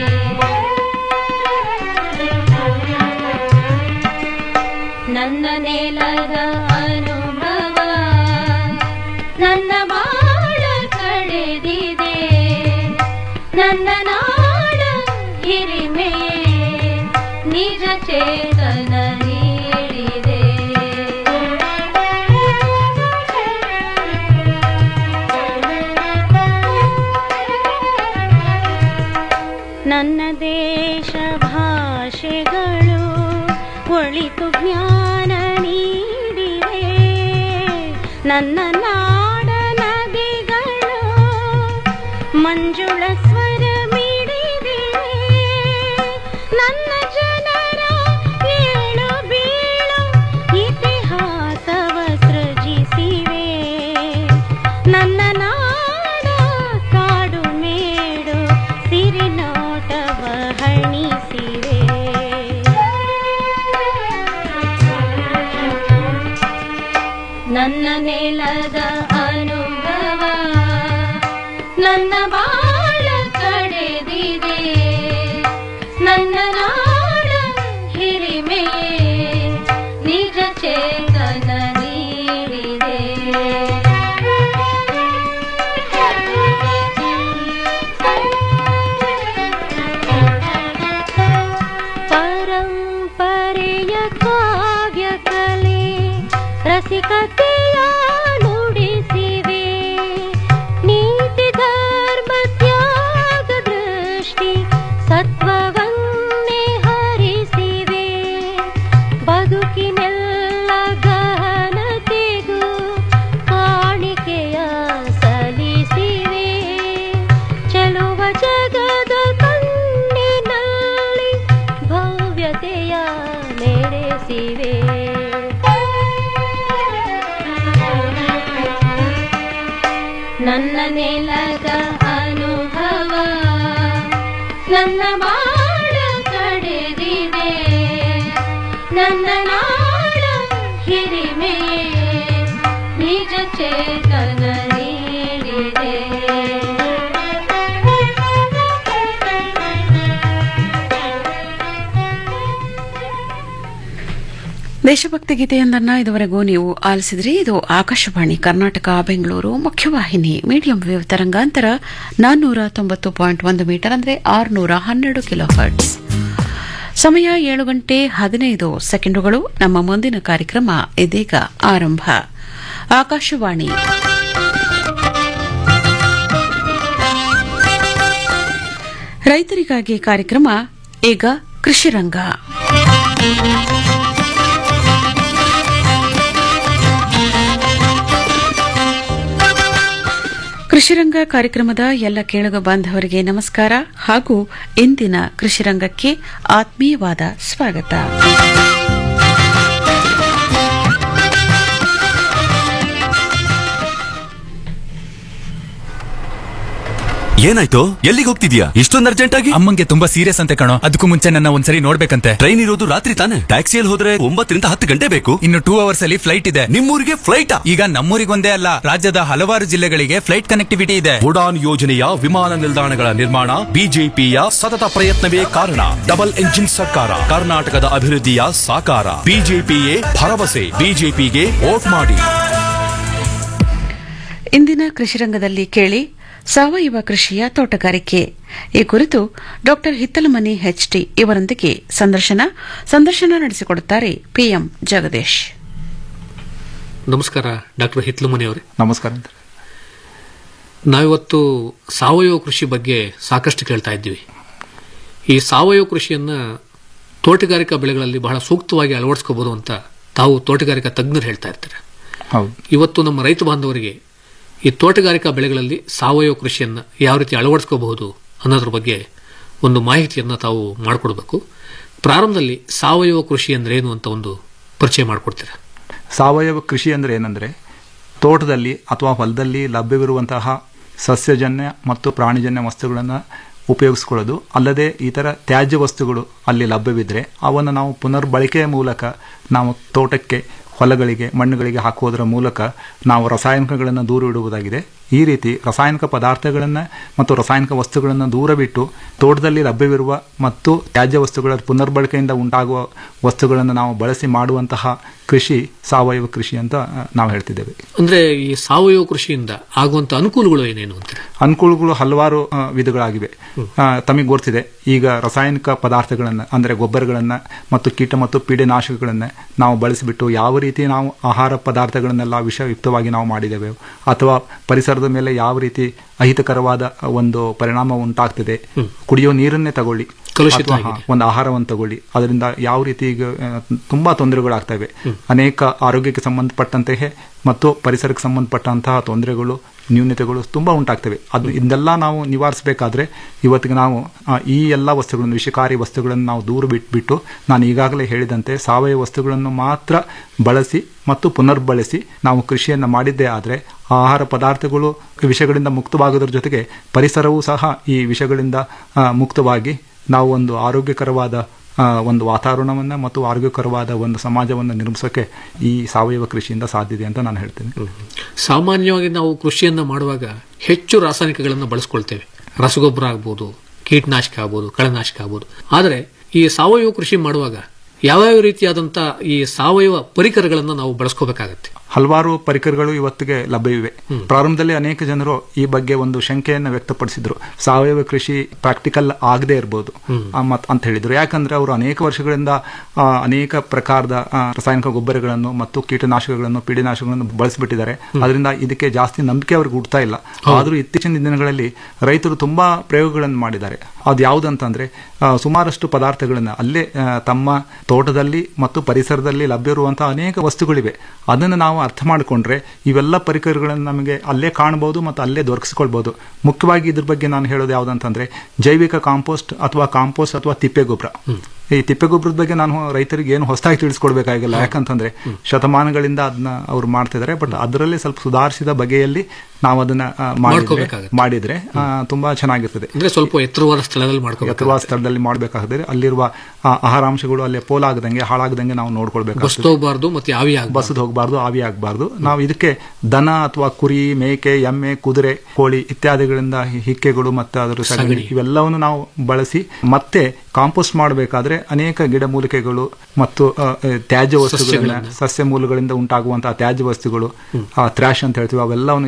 ನನ್ನ ನೆಲದ ಅನುಭವ ನನ್ನ ಬಾಳ ಕಡೆದಿದೆ ನನ್ನ ನಾಡ ಹಿರಿಮೆಯೇ ನಿಜ ಚೇತನ ನೀಡಿದೆ ನನ್ನ ದೇಶ ಭಾಷೆಗಳು ಒಳಿತು ಜ್ಞಾನ ನೀಡಿವೆ ನನ್ನ ನಾಡ ನದಿಗಳು ಮಂಜುಳ ಸ್ವರ ಮಿಡಿದಿವೆ ನನ್ನ ಜನರ ಏಳು ಬೀಳು ಇತಿಹಾಸವ ಸೃಜಿಸಿವೆ ನನ್ನ ನಾಡ ಕಾಡು ಮೇಡು ಸಿರಿನೋಟವ ಹಣಿಸಿವೆ ನನ್ನ ನೆಲದ ಅನುಭವ ನನ್ನ ಬಾಳ ಕಡೆದಿದೆ ನನ್ನ ನಾಡ ಹಿರಿಮೆಯೇ ನಿಜ ಚೇತನ ನೀಡಿದೆ ಪರಂಪರೆಯ ಕಾವ್ಯ ಕಲೆ ರಸಿಕತೆಯ ನುಡಿಸಿವೆ ನೀತಿ ಧರ್ಮ ತ್ಯಾಗ ದೃಷ್ಟಿ ಸತ್ವವನ್ನೇ ಹರಿಸಿವೆ ಬದುಕಿನೆಲ್ಲ ಗಹನತೆಗೂ ಕಾಣಿಕೆಯ ಸಲ್ಲಿಸಿವೆ ಚೆಲುವ ಜಗದ ಕಣ್ಣಿನಲ್ಲಿ ಭವ್ಯತೆಯ ನೆರೆಸಿವೆ ನನ್ನ ನೆಲದ ಅನುಭವ ನನ್ನ ಬಾಳ ಕಡೆದಿದೆ ನನ್ನ ನಾಡ ಹಿರಿಮೆಯೇ ನಿಜ ಚೇತನ ನೀಡಿದೆ ದೇಶಭಕ್ತಿ ಗೀತೆಯೊಂದನ್ನ ಇದುವರೆಗೂ ನೀವು ಆಲಿಸಿದ್ರಿ ಇದು ಆಕಾಶವಾಣಿ ಕರ್ನಾಟಕ ಬೆಂಗಳೂರು ಮುಖ್ಯವಾಹಿನಿ ಮೀಡಿಯಂ ವೇವ್ ತರಂಗಾಂತರ ನಾನ್ನೂರ ತೊಂಬತ್ತು ಪಾಯಿಂಟ್ ಒಂದು ಮೀಟರ್ ಅಂದರೆ ಆರುನೂರ ಹನ್ನೆರಡು ಕಿಲೋ ಹರ್ಟ್ಸ್ ಸಮಯ ಏಳು ಗಂಟೆ ಹದಿನೈದು ಸೆಕೆಂಡುಗಳು ನಮ್ಮ ಮುಂದಿನ ಕಾರ್ಯಕ್ರಮ ಇದೀಗ ಆರಂಭ ಆಕಾಶವಾಣಿ ರೈತರಿಗಾಗಿ ಕಾರ್ಯಕ್ರಮ ಈಗ ಕೃಷಿರಂಗ ಕೃಷಿರಂಗ ಕಾರ್ಯಕ್ರಮದ ಎಲ್ಲ ಕೇಳುಗ ಬಾಂಧವರಿಗೆ ನಮಸ್ಕಾರ ಹಾಗೂ ಇಂದಿನ ಕೃಷಿರಂಗಕ್ಕೆ ಆತ್ಮೀಯವಾದ ಸ್ವಾಗತ ಏನಾಯ್ತು ಎಲ್ಲಿಗೆ ಹೋಗ್ತಿದ್ಯಾ ಇಷ್ಟೊಂದು ಅರ್ಜೆಂಟ್ ಆಗಿ ಅಮ್ಮಂಗೆ ತುಂಬಾ ಸೀರಿಯಸ್ ಅಂತೆ ಕಣೋ ಅದಕ್ಕೂ ಮುಂಚೆ ನನ್ನ ಒಂದ್ಸರಿ ನೋಡ್ಬೇಕಂತೆ ಟ್ರೈನ್ ಇರೋದು ರಾತ್ರಿ ತಾನೆ ಟ್ಯಾಕ್ಸಿಯಲ್ಲಿ ಹೋದ್ರೆ ಒಂಬತ್ತರಿಂದ ಹತ್ತು ಗಂಟೆ ಬೇಕು ಇನ್ನು ಟೂ ಅವರ್ಸ್ ಅಲ್ಲಿ ಫ್ಲೈಟ್ ಇದೆ ನಿಮ್ಮೂರಿಗೆ ಫ್ಲೈಟ್ ಈಗ ನಮ್ಮೂರಿಗೊಂದೇ ಅಲ್ಲ ರಾಜ್ಯದ ಹಲವಾರು ಜಿಲ್ಲೆಗಳಿಗೆ ಫ್ಲೈಟ್ ಕನೆಕ್ಟಿವಿಟಿ ಇದೆ ಉಡಾನ್ ಯೋಜನೆಯ ವಿಮಾನ ನಿಲ್ದಾಣಗಳ ನಿರ್ಮಾಣ ಬಿಜೆಪಿಯ ಸತತ ಪ್ರಯತ್ನವೇ ಕಾರಣ ಡಬಲ್ ಎಂಜಿನ್ ಸರ್ಕಾರ ಕರ್ನಾಟಕದ ಅಭಿವೃದ್ಧಿಯ ಸಾಕಾರ ಬಿಜೆಪಿಯೇ ಭರವಸೆ ಬಿಜೆಪಿಗೆ ವೋಟ್ ಮಾಡಿ ಇಂದಿನ ಕೃಷಿರಂಗದಲ್ಲಿ ಕೇಳಿ ಸಾವಯವ ಕೃಷಿಯ ತೋಟಗಾರಿಕೆ ಈ ಕುರಿತು ಡಾಕ್ಟರ್ ಹಿತ್ತಲಮನಿ ಎಚ್ಟಿ ಇವರೊಂದಿಗೆ ಸಂದರ್ಶನ ಸಂದರ್ಶನ ನಡೆಸಿಕೊಡುತ್ತಾರೆ ಪಿಎಂ ಜಗದೀಶ್ ನಮಸ್ಕಾರ ಡಾಕ್ಟರ್ ಹಿತ್ಲುಮನಿ ಅವರೇ ನಮಸ್ಕಾರ ನಾವಿವತ್ತು ಸಾವಯವ ಕೃಷಿ ಬಗ್ಗೆ ಸಾಕಷ್ಟು ಕೇಳ್ತಾ ಇದ್ದೀವಿ ಈ ಸಾವಯವ ಕೃಷಿಯನ್ನ ತೋಟಗಾರಿಕಾ ಬೆಳೆಗಳಲ್ಲಿ ಬಹಳ ಸೂಕ್ತವಾಗಿ ಅಳವಡಿಸ್ಕೋಬಹುದು ಅಂತ ತಾವು ತೋಟಗಾರಿಕಾ ತಜ್ಞರು ಹೇಳ್ತಾ ಇರ್ತಾರೆ ಹೌದು ಇವತ್ತು ನಮ್ಮ ರೈತ ಬಾಂಧವರಿಗೆ ಈ ತೋಟಗಾರಿಕಾ ಬೆಳೆಗಳಲ್ಲಿ ಸಾವಯವ ಕೃಷಿಯನ್ನ ಯಾವ ರೀತಿ ಅಳವಡಿಸ್ಕೋಬಹುದು ಅನ್ನೋದ್ರ ಬಗ್ಗೆ ಒಂದು ಮಾಹಿತಿಯನ್ನ ತಾವು ಮಾಡಿಕೊಡ್ಬೇಕು ಪ್ರಾರಂಭದಲ್ಲಿ ಸಾವಯವ ಕೃಷಿ ಅಂದ್ರೆ ಏನು ಅಂತ ಒಂದು ಪರಿಚಯ ಮಾಡಿಕೊಡ್ತೀರಾ ಸಾವಯವ ಕೃಷಿ ಅಂದರೆ ಏನಂದರೆ ತೋಟದಲ್ಲಿ ಅಥವಾ ಹೊಲದಲ್ಲಿ ಲಭ್ಯವಿರುವಂತಹ ಸಸ್ಯಜನ್ಯ ಮತ್ತು ಪ್ರಾಣಿಜನ್ಯ ವಸ್ತುಗಳನ್ನು ಉಪಯೋಗಿಸ್ಕೊಳ್ಳೋದು ಅಲ್ಲದೆ ಇತರ ತ್ಯಾಜ್ಯ ವಸ್ತುಗಳು ಅಲ್ಲಿ ಲಭ್ಯವಿದ್ದರೆ ಅವನ್ನು ನಾವು ಪುನರ್ಬಳಕೆಯ ಮೂಲಕ ನಾವು ತೋಟಕ್ಕೆ ಹೊಲಗಳಿಗೆ ಮಣ್ಣುಗಳಿಗೆ ಹಾಕುವುದರ ಮೂಲಕ ನಾವು ರಾಸಾಯನಿಕಗಳನ್ನು ದೂರ ಇಡುವುದಾಗಿದೆ ಈ ರೀತಿ ರಾಸಾಯನಿಕ ಪದಾರ್ಥಗಳನ್ನು ಮತ್ತು ರಾಸಾಯನಿಕ ವಸ್ತುಗಳನ್ನು ದೂರ ಬಿಟ್ಟು ತೋಟದಲ್ಲಿ ಲಭ್ಯವಿರುವ ಮತ್ತು ತ್ಯಾಜ್ಯ ವಸ್ತುಗಳ ಪುನರ್ಬಳಕೆಯಿಂದ ಉಂಟಾಗುವ ವಸ್ತುಗಳನ್ನು ನಾವು ಬಳಸಿ ಮಾಡುವಂತಹ ಕೃಷಿ ಸಾವಯವ ಕೃಷಿ ಅಂತ ಆ, ನಾವು ಹೇಳ್ತಿದ್ದೇವೆ ಅಂದ್ರೆ ಈ ಸಾವಯವ ಕೃಷಿಯಿಂದ ಆಗುವಂತ ಅನುಕೂಲಗಳು ಏನೇನು ಅಂತಾರೆ ಅನುಕೂಲಗಳು ಹಲವಾರು ಆ, ವಿಧಗಳಾಗಿವೆ ಆ, ತಮಗೆ ಗೊತ್ತಿದೆ ಈಗ ರಾಸಾಯನಿಕ ಪದಾರ್ಥಗಳನ್ನು ಅಂದರೆ ಗೊಬ್ಬರಗಳನ್ನು ಮತ್ತು ಕೀಟ ಮತ್ತು ಪೀಡೆನಾಶಕಗಳನ್ನು ನಾವು ಬಳಸಿಬಿಟ್ಟು ಯಾವ ರೀತಿ ನಾವು ಆಹಾರ ಪದಾರ್ಥಗಳನ್ನೆಲ್ಲ ವಿಷಯುಕ್ತವಾಗಿ ನಾವು ಮಾಡಿದ್ದೇವೆ ಅಥವಾ ಪರಿಸರದ ಮೇಲೆ ಯಾವ ರೀತಿ ಅಹಿತಕರವಾದ ಒಂದು ಪರಿಣಾಮ ಉಂಟಾಗ್ತಿದೆ ಕುಡಿಯೋ ನೀರನ್ನೇ ತಗೊಳ್ಳಿ ಕಲುಷಿತ ಅಥವಾ ಆಗಿದೆ. ಒಂದು ಆಹಾರವನ್ನು ತಗೊಳ್ಳಿ ಅದರಿಂದ ಯಾವ ರೀತಿ ಈಗ ಆ, ತುಂಬಾ ತೊಂದರೆಗಳಾಗ್ತವೆ ಅನೇಕ ಆರೋಗ್ಯಕ್ಕೆ ಸಂಬಂಧಪಟ್ಟಂತೆಯೇ ಮತ್ತು ಪರಿಸರಕ್ಕೆ ಸಂಬಂಧಪಟ್ಟಂತಹ ತೊಂದರೆಗಳು ನ್ಯೂನತೆಗಳು ತುಂಬಾ ಉಂಟಾಗ್ತವೆ ಅದು ಇದೆಲ್ಲ ನಾವು ನಿವಾರಿಸಬೇಕಾದ್ರೆ ಇವತ್ತಿಗೆ ನಾವು ಆ, ಈ ಎಲ್ಲ ವಸ್ತುಗಳನ್ನು ವಿಷಕಾರಿ ವಸ್ತುಗಳನ್ನು ನಾವು ದೂರ ಬಿಟ್ಬಿಟ್ಟು ನಾನು ಈಗಾಗಲೇ ಹೇಳಿದಂತೆ ಸಾವಯವ ವಸ್ತುಗಳನ್ನು ಮಾತ್ರ ಬಳಸಿ ಮತ್ತು ಪುನರ್ಬಳಸಿ ನಾವು ಕೃಷಿಯನ್ನು ಮಾಡಿದ್ದೇ ಆದರೆ ಆಹಾರ ಪದಾರ್ಥಗಳು ವಿಷಗಳಿಂದ ಮುಕ್ತವಾಗೋದ್ರ ಜೊತೆಗೆ ಪರಿಸರವೂ ಸಹ ಈ ವಿಷಗಳಿಂದ ಆ, ಮುಕ್ತವಾಗಿ ನಾವು ಒಂದು ಆರೋಗ್ಯಕರವಾದ ಆ, ಒಂದು ವಾತಾವರಣವನ್ನು ಮತ್ತು ಆರೋಗ್ಯಕರವಾದ ಒಂದು ಸಮಾಜವನ್ನು ನಿರ್ಮಿಸೋಕೆ ಈ ಸಾವಯವ ಕೃಷಿಯಿಂದ ಸಾಧ್ಯ ಇದೆ ಅಂತ ನಾನು ಹೇಳ್ತೇನೆ ಸಾಮಾನ್ಯವಾಗಿ ನಾವು ಕೃಷಿಯನ್ನ ಮಾಡುವಾಗ ಹೆಚ್ಚು ರಾಸಾಯನಿಕಗಳನ್ನು ಬಳಸ್ಕೊಳ್ತೇವೆ ರಸಗೊಬ್ಬರ ಆಗ್ಬೋದು ಕೀಟನಾಶಕ ಆಗ್ಬೋದು ಕಳೆನಾಶಕ ಆಗ್ಬೋದು ಆದರೆ ಈ ಸಾವಯವ ಕೃಷಿ ಮಾಡುವಾಗ ಯಾವ್ಯಾವ ರೀತಿಯಾದಂತ ಈ ಸಾವಯವ ಪರಿಕರಗಳನ್ನು ನಾವು ಬಳಸ್ಕೋಬೇಕಾಗತ್ತೆ ಹಲವಾರು ಪರಿಕರಗಳು ಇವತ್ತಿಗೆ ಲಭ್ಯವಿವೆ ಪ್ರಾರಂಭದಲ್ಲಿ ಅನೇಕ ಜನರು ಈ ಬಗ್ಗೆ ಒಂದು ಶಂಕೆಯನ್ನು ವ್ಯಕ್ತಪಡಿಸಿದ್ರು ಸಾವಯವ ಕೃಷಿ ಪ್ರಾಕ್ಟಿಕಲ್ ಆಗದೆ ಇರಬಹುದು ಅಂತ ಹೇಳಿದ್ರು ಯಾಕಂದ್ರೆ ಅವರು ಅನೇಕ ವರ್ಷಗಳಿಂದ ಆ, ಅನೇಕ ಪ್ರಕಾರದ ಆ, ರಾಸಾಯನಿಕ ಗೊಬ್ಬರಗಳನ್ನು ಮತ್ತು ಕೀಟನಾಶಕಗಳನ್ನು ಪೀಡಿನಾಶಕಗಳನ್ನು ಬಳಸಿಬಿಟ್ಟಿದ್ದಾರೆ ಅದರಿಂದ ಇದಕ್ಕೆ ಜಾಸ್ತಿ ನಂಬಿಕೆ ಅವ್ರಿಗೆ ಹುಡ್ತಾ ಇಲ್ಲ ಆದರೂ ಇತ್ತೀಚಿನ ದಿನಗಳಲ್ಲಿ ರೈತರು ತುಂಬಾ ಪ್ರಯೋಗಗಳನ್ನು ಮಾಡಿದ್ದಾರೆ ಅದು ಯಾವುದಂತಂದ್ರೆ ಆ, ಸುಮಾರಷ್ಟು ಪದಾರ್ಥಗಳನ್ನು ಅಲ್ಲೇ ಆ, ತಮ್ಮ ತೋಟದಲ್ಲಿ ಮತ್ತು ಪರಿಸರದಲ್ಲಿ ಲಭ್ಯವಿರುವಂತಹ ಅನೇಕ ವಸ್ತುಗಳಿವೆ ಅದನ್ನು ನಾವು ಅರ್ಥ ಮಾಡಿಕೊಂಡ್ರೆ ಇವೆಲ್ಲ ಪರಿಕರಗಳನ್ನು ನಮಗೆ ಅಲ್ಲೇ ಕಾಣಬಹುದು ಮತ್ತು ಅಲ್ಲೇ ದೊರಕಿಸ್ಕೊಳ್ಬಹುದು ಮುಖ್ಯವಾಗಿ ಇದ್ರ ಬಗ್ಗೆ ನಾನು ಹೇಳೋದು ಯಾವುದಂತಂದ್ರೆ ಜೈವಿಕ ಕಾಂಪೋಸ್ಟ್ ಅಥವಾ ಕಾಂಪೋಸ್ಟ್ ಅಥವಾ ತಿಪ್ಪೆ ಗೊಬ್ಬರ ಈ ತಿಪ್ಪೆ ಗೊಬ್ಬರದ ಬಗ್ಗೆ ನಾನು ರೈತರಿಗೆ ಏನು ಹೊಸದಾಗಿ ತಿಳಿಸ್ಕೊಡ್ಬೇಕಾಗಿಲ್ಲ ಯಾಕಂತಂದ್ರೆ ಶತಮಾನಗಳಿಂದ ಅದನ್ನ ಅವ್ರು ಮಾಡ್ತಿದ್ದಾರೆ ಬಟ್ ಅದರಲ್ಲಿ ಸ್ವಲ್ಪ ಸುಧಾರಿಸಿದ ಬಗೆಯಲ್ಲಿ ನಾವು ಅದನ್ನ ಆ, ಮಾಡಿದ್ರೆ ಮಾಡ್ಕೋಬೇಕಾಗತ್ತೆ. ಮಾಡಿದ್ರೆ ಆ, ತುಂಬಾ ಚೆನ್ನಾಗಿರ್ತದೆ ಅಂದ್ರೆ ಸ್ವಲ್ಪ ಎತ್ತರವಾದ ಸ್ಥಳದಲ್ಲಿ ಮಾಡ್ಕೋಬೇಕು ಎತ್ತರವಾದ ಸ್ಥಳದಲ್ಲಿ ಮಾಡಬೇಕಾದ್ರೆ ಅಲ್ಲಿರುವ ಆ, ಆಹಾರಾಂಶಗಳು ಅಲ್ಲಿ ಪೋಲಾಗದಂಗೆ ಹಾಳಾಗದಂಗೆ ನಾವು ನೋಡ್ಕೊಳ್ಬೇಕಾಗ್ತದೆ ಬಸ್ತು ಹೋಗ್ಬಾರ್ದು ಮತ್ತೆ ಆವಿ ಆಗ್ಬಾರ್ದು ಬಸದ್ ಹೋಗಬಾರ್ದು ಆವಿ ಆಗಬಾರ್ದು ನಾವು ಇದಕ್ಕೆ ದನ ಅಥವಾ ಕುರಿ ಮೇಕೆ ಎಮ್ಮೆ ಕುದುರೆ ಕೋಳಿ ಇತ್ಯಾದಿಗಳಿಂದ ಹಿ- ಹಿಕ್ಕೆಗಳು ಮತ್ತು ಅದರ ಸಗಣಿ ಸಗಣಿ. ಇವೆಲ್ಲವನ್ನು ನಾವು ಬಳಸಿ ಮತ್ತೆ ಕಾಂಪೋಸ್ಟ್ ಮಾಡಬೇಕಾದ್ರೆ ಅನೇಕ ಗಿಡಮೂಲಿಕೆಗಳು ಮತ್ತು ಆ, ಆ, ತ್ಯಾಜ್ಯ ವಸ್ತುಗಳನ್ನ ಸಸ್ಯಗಳನ್ನ. ಸಸ್ಯ ಮೂಲಗಳಿಂದ ಉಂಟಾಗುವಂತಹ ತ್ಯಾಜ್ಯ ವಸ್ತುಗಳು ಥ್ರಾಶ್ ಅಂತ ಹೇಳ್ತೀವಿ ಅವೆಲ್ಲವನ್ನು ಎಲೆಗಳು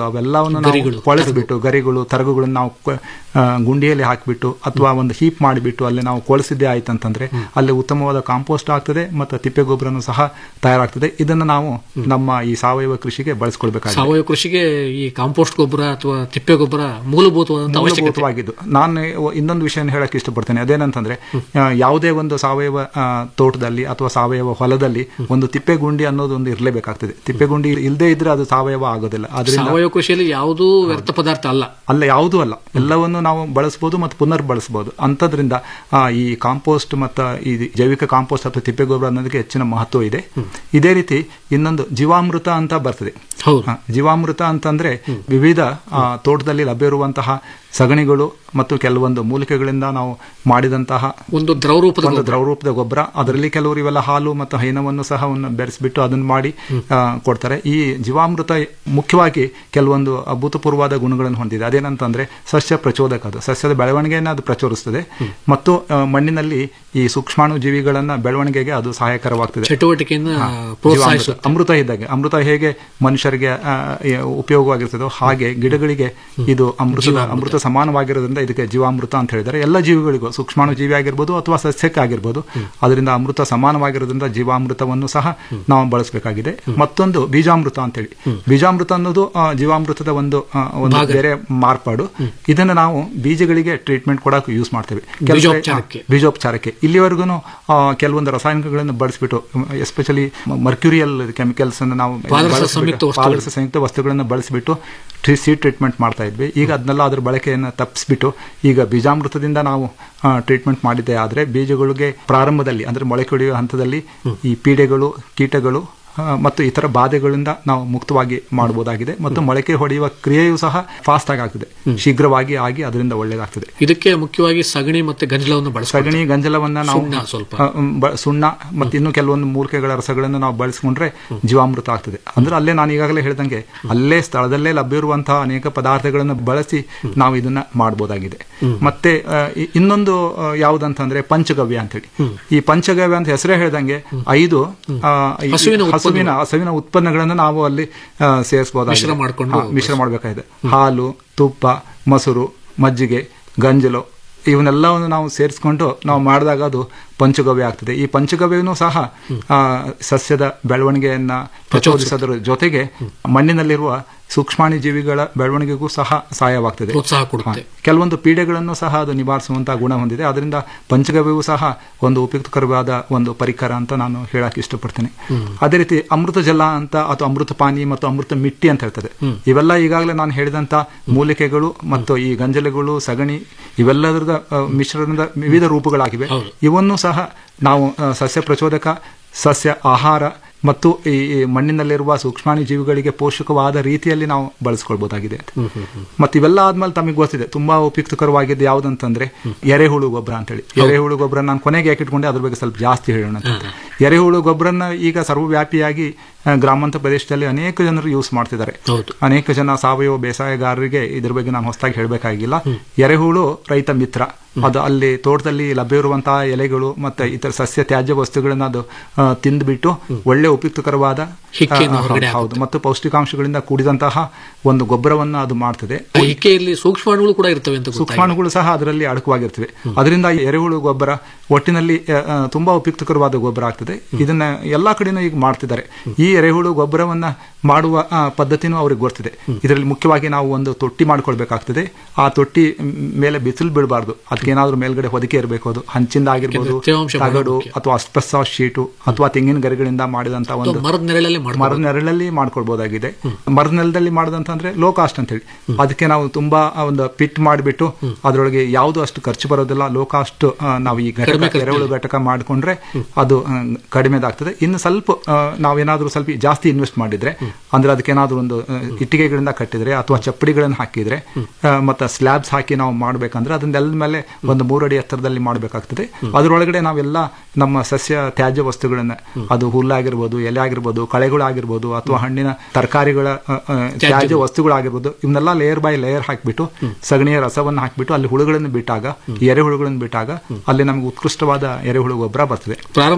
ಅವೆಲ್ಲವನ್ನು ನಾವು ಗರಿಗಳು, ಕೊಳೆಸ್ಬಿಟ್ಟು ಗರಿಗಳು ತರಗುಗಳನ್ನು ನಾವು ಕೊ- ಆ, ಗುಂಡಿಯಲ್ಲಿ ಹಾಕಿಬಿಟ್ಟು ಅಥವಾ ಒಂದು ಹೀಪ್ ಮಾಡಿಬಿಟ್ಟು ಅಲ್ಲಿ ನಾವು ಕೊಳೆಸಿದ್ದೇ ಆಯ್ತಂತಂದ್ರೆ ಅಲ್ಲಿ ಉತ್ತಮವಾದ ಕಾಂಪೋಸ್ಟ್ ಆಗ್ತದೆ ಮತ್ತು ತಿಪ್ಪೆ ಗೊಬ್ಬರನು ಸಹ ತಯಾರಾಗ್ತದೆ ಇದನ್ನು ನಾವು ನಮ್ಮ ಈ ಸಾವಯವ ಕೃಷಿಗೆ ಬಳಸ್ಕೊಳ್ಬೇಕಾಗಿದೆ ಸಾವಯವ ಕೃಷಿಗೆ ಈ ಕಾಂಪೋಸ್ಟ್ ಗೊಬ್ಬರ ಅಥವಾ ತಿಪ್ಪೆ ಗೊಬ್ಬರ ಮೂಲಭೂತವಾದಂತ ಅವಶ್ಯಕತೆ ಮೂಲಭೂತವಾಗಿದ್ದು ನಾನು ಇನ್ನೊಂದು ವಿಷಯ ಹೇಳಕ್ ಇಷ್ಟಪಡ್ತೇನೆ ಅದೇನಂತಂದ್ರೆ ಆ, ಯಾವುದೇ ಒಂದು ಸಾವಯವ ಆ, ತೋಟದಲ್ಲಿ ಅಥವಾ ಸಾವಯವ ಹೊಲದಲ್ಲಿ ಒಂದು ತಿಪ್ಪೆ ಗುಂಡಿ ಅನ್ನೋದು ಒಂದು ಇರಲೇಬೇಕಾಗ್ತದೆ ತಿಪ್ಪೆ ಗುಂಡಿ ಇಲ್ಲದೆ ಇದ್ರೆ ಅದು ಸಾವಯವ ಆಗೋದಿಲ್ಲ ಅದರಿಂದ ಸಾವಯವ ಕೃಷಿಯಲ್ಲಿ ಯಾವುದೂ ವ್ಯರ್ಥ ಪದಾರ್ಥ ಅಲ್ಲ ಅಲ್ಲ ಯಾವುದೂ ಅಲ್ಲ ಎಲ್ಲವನ್ನು ನಾವು ಬಳಸಬಹುದು ಮತ್ತು ಪುನರ್ ಬಳಸಬಹುದು ಅಂತದ್ರಿಂದ ಆ, ಈ ಕಾಂಪೋಸ್ಟ್ ಮತ್ತು ಈ ಜೈವಿಕ ಕಾಂಪೋಸ್ಟ್ ಅಥವಾ ತಿಪ್ಪೆ ಗೊಬ್ಬರ ಅನ್ನೋದಕ್ಕೆ ಹೆಚ್ಚಿನ ಮಹತ್ವ ಇದೆ ಇದೇ ರೀತಿ ಇನ್ನೊಂದು ಜೀವಾಮೃತ ಅಂತ ಬರ್ತದೆ ಹೌದು ಆ, ಜೀವಾಮೃತ ಅಂತಂದ್ರೆ ವಿವಿಧ ಆ, ತೋಟದಲ್ಲಿ ಲಭ್ಯವಿರುವಂತಹ ಸಗಣಿಗಳು ಮತ್ತು ಕೆಲವೊಂದು ಮೂಲಿಕೆಗಳಿಂದ ನಾವು ಮಾಡಿದಂತಹ ಒಂದು ದ್ರವರೂಪದ ಒಂದು ಗೊಬ್ಬರ. ದ್ರವರೂಪದ ಗೊಬ್ಬರ ಅದರಲ್ಲಿ ಕೆಲವರು ಇವೆಲ್ಲ ಹಾಲು ಮತ್ತು ಹೈನವನ್ನು ಸಹ ಒಂದು ಬೆರೆಸ್ಬಿಟ್ಟು ಅದನ್ನ ಮಾಡಿ ಆ, ಕೊಡ್ತಾರೆ ಈ ಜೀವಾಮೃತ ಮುಖ್ಯವಾಗಿ ಕೆಲವೊಂದು ಅಭೂತಪೂರ್ವವಾದ ಗುಣಗಳನ್ನು ಹೊಂದಿದೆ ಅದೇನಂತಂದ್ರೆ ಸಸ್ಯ ಪ್ರಚೋದಕ ಅದು ಸಸ್ಯದ ಬೆಳವಣಿಗೆಯನ್ನು ಅದು ಪ್ರಚೋದಿಸ್ತದೆ ಮತ್ತು ಆ, ಮಣ್ಣಿನಲ್ಲಿ ಈ ಸೂಕ್ಷ್ಮಾಣು ಜೀವಿಗಳನ್ನ ಬೆಳವಣಿಗೆಗೆ ಅದು ಸಹಾಯಕರವಾಗ್ತದೆ ಚಟುವಟಿಕೆಯನ್ನು ಜೀವಾಮೃತ. ಪ್ರೋತ್ಸಾಹಿಸುತ್ತೆ ಅಮೃತ ಇದ್ದಾಗೆ ಅಮೃತ ಹೇಗೆ ಮನುಷ್ಯರಿಗೆ ಆ, ಈ ಉಪಯೋಗವಾಗಿರ್ತದೋ ಹಾಗೆ ಗಿಡಗಳಿಗೆ ಇದು ಅಮೃತದ ಅಮೃತ ಸಮಾನವಾಗಿರೋದ್ರಿಂದ ಇದಕ್ಕೆ ಜೀವಾಮೃತ ಅಂತ ಹೇಳಿದ್ದಾರೆ ಎಲ್ಲ ಜೀವಿಗಳಿಗೂ ಸೂಕ್ಷ್ಮಾಣು ಜೀವಿ ಆಗಿರ್ಬೋದು ಅಥವಾ ಸಸ್ಯಕ್ಕೆ ಆಗಿರ್ಬೋದು ಅದರಿಂದ ಅಮೃತ ಸಮಾನವಾಗಿರೋದ್ರಿಂದ ಜೀವಾಮೃತವನ್ನು ಸಹ ನಾವು ಬಳಸಬೇಕಾಗಿದೆ ಮತ್ತೊಂದು ಬೀಜಾಮೃತ ಅಂತೇಳಿ ಬೀಜಾಮೃತ ಅನ್ನೋದು ಆ, ಜೀವಾಮೃತದ ಒಂದು ಆ, ಒಂದು ಭಾಗ. ಬೇರೆ ಮಾರ್ಪಾಡು ಇದನ್ನ ನಾವು ಬೀಜಗಳಿಗೆ ಟ್ರೀಟ್ಮೆಂಟ್ ಕೊಡಕ್ಕೆ ಯೂಸ್ ಮಾಡ್ತೇವೆ ಕೆಲವು ಕಡೆ- ಬೀಜೋಪಚಾರಕ್ಕೆ. ಆ, ಬೀಜೋಪಚಾರಕ್ಕೆ ಇಲ್ಲಿವರೆಗೂ ಕೆಲವೊಂದು ರಾಸಾಯನಿಕಗಳನ್ನು ಬಳಸಿಬಿಟ್ಟು ಎಸ್ಪೆಷಲಿ ಮರ್ಕ್ಯೂರಿಯಲ್ ಕೆಮಿಕಲ್ಸ್ ಅನ್ನು ನಾವು ಪಾದರಸ ಬಳಸ್ಬಿಟ್ಟು- ಸಂಯುಕ್ತ ವಸ್ತುಗಳು. ಪಾದರಸ ಸಂಯುಕ್ತ ವಸ್ತುಗಳನ್ನು ಬಳಸಿಬಿಟ್ಟು ಸೀಡ್ ಟ್ರೀಟ್ಮೆಂಟ್ ಮಾಡ್ತಾ ಇದ್ವಿ ಈಗ ಅದನ್ನೆಲ್ಲ ಅದ್ರ ಬಳಕೆಯನ್ನು ತಪ್ಪಿಸ್ಬಿಟ್ಟು ಈಗ ಬೀಜಾಮೃತದಿಂದ ನಾವು ಟ್ರೀಟ್ಮೆಂಟ್ ಮಾಡಿದ್ದೆ ಆದರೆ ಬೀಜಗಳಿಗೆ ಪ್ರಾರಂಭದಲ್ಲಿ ಅಂದ್ರೆ ಮೊಳಕೆಯೊಡೆಯುವ ಹಂತದಲ್ಲಿ ಈ ಪೀಡೆಗಳು ಕೀಟಗಳು ಆ, ಮತ್ತು ಇತರ ಬಾಧೆಗಳಿಂದ ನಾವು ಮುಕ್ತವಾಗಿ ಮಾಡಬಹುದಾಗಿದೆ ಮತ್ತು ಮೊಳಕೆ ಹೊಡೆಯುವ ಕ್ರಿಯೆಯೂ ಸಹ ಫಾಸ್ಟ್ ಆಗಿ ಆಗ್ತದೆ ಶೀಘ್ರವಾಗಿ ಆಗಿ ಅದರಿಂದ ಒಳ್ಳೆಯದಾಗ್ತದೆ ಇದಕ್ಕೆ ಮುಖ್ಯವಾಗಿ ಸಗಣಿ ಮತ್ತೆ ಗಂಜಲವನ್ನು ಬಳಸ್ತಾರೆ ಸಗಣಿ ಗಂಜಲವನ್ನ ನಾವು ಸುಣ್ಣ ಸ್ವಲ್ಪ. ಆ, ಮ್, ಬ- ಸುಣ್ಣ ಮತ್ತೆ ಇನ್ನು ಕೆಲವೊಂದು ಮೂಲಿಕೆಗಳ ರಸಗಳನ್ನು ನಾವು ಬಳಸಿಕೊಂಡ್ರೆ ಜೀವಾಮೃತ ಆಗ್ತದೆ ಅಂದ್ರೆ ಅಲ್ಲೇ ನಾನು ಈಗಾಗಲೇ ಹೇಳ್ದಂಗೆ ಅಲ್ಲೇ ಸ್ಥಳದಲ್ಲೇ ಲಭ್ಯವಿರುವಂತಹ ಅನೇಕ ಪದಾರ್ಥಗಳನ್ನು ಬಳಸಿ ನಾವು ಇದನ್ನ ಮಾಡಬಹುದಾಗಿದೆ ಮತ್ತೆ ಆ, ಇ- ಇನ್ನೊಂದು ಆ, ಯಾವುದಂತಂದ್ರೆ ಪಂಚಗವ್ಯ ಅಂತೇಳಿ ಈ ಪಂಚಗವ್ಯ ಅಂತ ಹೆಸರೇ ಹೇಳ್ದಂಗೆ ಐದು ಆ, ಈ- ಹಸುವಿನ ಹಸುವಿನ ಹಸುವಿನ ಉತ್ಪನ್ನಗಳನ್ನು ನಾವು ಅಲ್ಲಿ ಆ, ಸೇರಿಸಬಹುದಾಗಿದೆ ಮಿಶ್ರ ಮಾಡ್ಕೊಂಡು ಹಾ, ಮಿಶ್ರ ಮಾಡಬೇಕಾಗಿದೆ ಹಾಲು ತುಪ್ಪ ಮೊಸರು ಮಜ್ಜಿಗೆ ಗಂಜಲು ಇವನ್ನೆಲ್ಲವನ್ನು ನಾವು ಸೇರಿಸ್ಕೊಂಡು ನಾವು ಮಾಡಿದಾಗ ಅದು ಪಂಚಗವ್ಯ ಆಗ್ತದೆ ಈ ಪಂಚಗವ್ಯನೂ ಸಹ ಆ, ಸಸ್ಯದ ಬೆಳವಣಿಗೆಯನ್ನ ಪ್ರಚೋದಿಸೋದ್ರ ಜೊತೆಗೆ ಮಣ್ಣಿನಲ್ಲಿರುವ ಸೂಕ್ಷ್ಮಾಣು ಜೀವಿಗಳ ಬೆಳವಣಿಗೆಗೂ ಸಹ ಸಹಾಯವಾಗ್ತದೆ ಪ್ರೋತ್ಸಾಹ ಕೊಡುತ್ತೆ. ಹಾ. ಕೆಲವೊಂದು ಪೀಡೆಗಳನ್ನು ಸಹ ಅದು ನಿವಾರಿಸುವಂತಹ ಗುಣ ಹೊಂದಿದೆ ಅದರಿಂದ ಪಂಚಗವ್ಯವೂ ಸಹ ಒಂದು ಉಪಯುಕ್ತಕರವಾದ ಒಂದು ಪರಿಕರ ಅಂತ ನಾನು ಹೇಳಕ್ ಇಷ್ಟಪಡ್ತೇನೆ ಅದೇ ರೀತಿ ಅಮೃತ ಜಲ ಅಂತ ಅಥವಾ ಅಮೃತ ಪಾನಿ ಮತ್ತು ಅಮೃತ ಮಿಟ್ಟಿ ಅಂತ ಹೇಳ್ತದೆ ಇವೆಲ್ಲ ಈಗಾಗಲೇ ನಾನು ಹೇಳಿದಂತ ಮೂಲಿಕೆಗಳು ಮತ್ತು ಈ ಗಂಜಲಗಳು ಸಗಣಿ ಇವೆಲ್ಲದರ ಆ, ಮಿಶ್ರಣದ ವಿವಿಧ ರೂಪಗಳಾಗಿವೆ ಇವನ್ನು ಸಹ ನಾವು ಆ, ಸಸ್ಯ ಪ್ರಚೋದಕ ಸಸ್ಯ ಆಹಾರ ಮತ್ತು ಈ ಈ ಮಣ್ಣಿನಲ್ಲಿರುವ ಸೂಕ್ಷ್ಮಾಣು ಜೀವಿಗಳಿಗೆ ಪೋಷಕವಾದ ರೀತಿಯಲ್ಲಿ ನಾವು ಬಳಸ್ಕೊಳ್ಬಹುದಾಗಿದೆ ಮತ್ತೆ ಇವೆಲ್ಲ ಆದ್ಮೇಲೆ ತಮಗೆ ಗೊತ್ತಿದೆ ತುಂಬಾ ಉಪಯುಕ್ತಕರವಾಗಿದ್ದು ಯಾವ್ದಂತಂದ್ರೆ ಎರೆಹುಳು ಗೊಬ್ಬರ ಅಂತೇಳಿ ಎರೆಹುಳು ಗೊಬ್ಬರ ನಾನು ಕೊನೆಗೆ ಯಾಕೆ ಇಟ್ಕೊಂಡೆ ಅದ್ರ ಬಗ್ಗೆ ಸ್ವಲ್ಪ ಜಾಸ್ತಿ ಹೇಳೋಣ ಅಂತ ಎರೆಹುಳು ಗೊಬ್ಬರನ ಈಗ ಸರ್ವವ್ಯಾಪಿಯಾಗಿ ಆ, ಗ್ರಾಮಾಂತರ ಪ್ರದೇಶದಲ್ಲಿ ಅನೇಕ ಜನರು ಯೂಸ್ ಮಾಡ್ತಿದ್ದಾರೆ ಅನೇಕ ಜನ ಸಾವಯವ ಬೇಸಾಯಗಾರರಿಗೆ ಇದ್ರ ಬಗ್ಗೆ ನಾನು ಹೊಸದಾಗಿ ಹೇಳಬೇಕಾಗಿಲ್ಲ ಎರೆಹುಳು ರೈತ ಮಿತ್ರ ಅದು ಅಲ್ಲಿ ತೋಟದಲ್ಲಿ ಲಭ್ಯವಿರುವಂತಹ ಎಲೆಗಳು ಮತ್ತೆ ಇತರ ಸಸ್ಯ ತ್ಯಾಜ್ಯ ವಸ್ತುಗಳನ್ನ ಅದು ಆ, ತಿಂದ್ಬಿಟ್ಟು ಒಳ್ಳೆ ಉಪಯುಕ್ತಕರವಾದ ಹಿಕ್ಕೆಯನ್ನು ಆ, ಹೊರಗಡೆ ಹೌದು ಮತ್ತು ಪೌಷ್ಟಿಕಾಂಶಗಳಿಂದ ಕೂಡಿದಂತಹ ಒಂದು ಗೊಬ್ಬರವನ್ನ ಅದು ಮಾಡ್ತದೆ ಆ ಇಕ್ಕೆಯಲ್ಲಿ ಸೂಕ್ಷ್ಮಾಣುಗಳು ಕೂಡ ಇರ್ತವೆ ಅಂತ ಗೊತ್ತಾಗಿದೆ. ಸೂಕ್ಷ್ಮಾಣುಗಳು ಸಹ ಅದರಲ್ಲಿ ಅಡಕವಾಗಿರ್ತವೆ ಅದರಿಂದ ಈ ಎರೆಹುಳು ಗೊಬ್ಬರ ಒಟ್ಟಿನಲ್ಲಿ ಆ, ಆ, ತುಂಬಾ ಉಪಯುಕ್ತಕರವಾದ ಗೊಬ್ಬರ ಆಗ್ತದೆ ಇದನ್ನ ಎಲ್ಲಾ ಕಡೆನೂ ಈಗ ಮಾಡ್ತಿದ್ದಾರೆ ಈ ಎರೆಹುಳು ಗೊಬ್ಬರವನ್ನ ಮಾಡುವ ಆ, ಪದ್ಧತಿನೂ ಅವ್ರಿಗೆ ಗೊತ್ತಿದೆ ಇದರಲ್ಲಿ ಮುಖ್ಯವಾಗಿ ನಾವು ಒಂದು ತೊಟ್ಟಿ ಮಾಡ್ಕೊಳ್ಬೇಕಾಗ್ತದೆ ಆ ತೊಟ್ಟಿ ಮ್, ಮೇಲೆ ಬಿಸಿಲು ಬೀಳಬಾರ್ದು ಅದಕ್ಕೆ ಏನಾದ್ರೂ ಮೇಲ್ಗಡೆ ಹೊದಿಕೆ ಇರಬೇಕು ಅದು ಹಂಚಿಂದ ಆಗಿರ್ಬೋದು ಯಾಕಂದ್ರೆ ತೇವಾಂಶ ಬಹಳ ತಗಡು ಮುಖ್ಯ. ಅಥವಾ ಅಸ್ಪೆಸ್ಸಾ ಶೀಟು ಅಥವಾ ತೆಂಗಿನ ಗರಿಗಳಿಂದ ಮಾಡಿದಂತ ಒಂದು ಅಥವಾ ಮರದ ನೆರಳಲ್ಲಿ ಮಾಡ್ಬೋದು. ಮರದ ನೆರಳಲ್ಲಿ ಮಾಡ್ಕೊಳ್ಬಹುದಾಗಿದೆ ಮರದ ನೆಲದಲ್ಲಿ ಮಾಡೋದಂತಂದ್ರೆ ಲೋ ಕಾಸ್ಟ್ ಅಂತ ಹೇಳಿ ಅದಕ್ಕೆ ನಾವು ತುಂಬಾ ಒಂದು ಪಿಟ್ ಮಾಡಿಬಿಟ್ಟು ಅದರೊಳಗೆ ಯಾವುದು ಅಷ್ಟು ಖರ್ಚು ಬರೋದಿಲ್ಲ ಲೋ ಕಾಸ್ಟ್ ನಾವು ಈ ಘಟಕ ಕಡಿಮೆ ಖರ್ಚಲ್ಲಿ. ಎರೆಹುಳು ಘಟಕ ಮಾಡಿಕೊಂಡ್ರೆ ಅದು ಆ, ಕಡಿಮೆದಾಗ್ತದೆ ಇನ್ನು ಸ್ವಲ್ಪ ಆ, ನಾವೇನಾದ್ರೂ ಸ್ವಲ್ಪ ಜಾಸ್ತಿ ಇನ್ವೆಸ್ಟ್ ಮಾಡಿದ್ರೆ ಅಂದ್ರೆ ಅದಕ್ಕೆ ಏನಾದ್ರೂ ಒಂದು ಆ, ಇಟ್ಟಿಗೆಗಳಿಂದ ಕಟ್ಟಿದ್ರೆ ಅಥವಾ ಚಪ್ಪಡಿಗಳನ್ನು ಹಾಕಿದ್ರೆ ಆ, ಮತ್ತೆ ಸ್ಲ್ಯಾಬ್ಸ್ ಹಾಕಿ ನಾವು ಮಾಡ್ಬೇಕಂದ್ರೆ ಅದನ್ನೆಲ್ಲ ಮೇಲೆ ಒಂದು ಮೂರಡಿ ಎತ್ತರದಲ್ಲಿ ಮಾಡಬೇಕಾಗ್ತದೆ ಅದರೊಳಗಡೆ ನಾವೆಲ್ಲ ನಮ್ಮ ಸಸ್ಯ ತ್ಯಾಜ್ಯ ವಸ್ತುಗಳನ್ನ ಅದು ಹುಲ್ಲಾಗಿರ್ಬೋದು ಎಲೆ ಆಗಿರ್ಬೋದು ಕಳೆಗಳಾಗಿರ್ಬೋದು ಅಥವಾ ಹಣ್ಣಿನ ತರಕಾರಿಗಳ ಆ, ಆ, ತ್ಯಾಜ್ಯ ವಸ್ತುಗಳಾಗಿರ್ಬೋದು ಇವನ್ನೆಲ್ಲ ಲೇಯರ್ ಬೈ ಲೇಯರ್ ಹಾಕಿಬಿಟ್ಟು ಸಗಣಿಯ ರಸವನ್ನು ಹಾಕಿಬಿಟ್ಟು ಅಲ್ಲಿ ಹುಳುಗಳನ್ನು ಬಿಟ್ಟಾಗ ಈ ಎರೆಹುಳುಗಳನ್ನು ಬಿಟ್ಟಾಗ ಅಲ್ಲಿ ನಮಗೆ ಉತ್ಕೃಷ್ಟವಾದ ಎರೆಹುಳು ಗೊಬ್ಬರ ಬರ್ತದೆ ಪ್ರಾರಂಭದಲ್ಲಿ ಸ್ವಲ್ಪ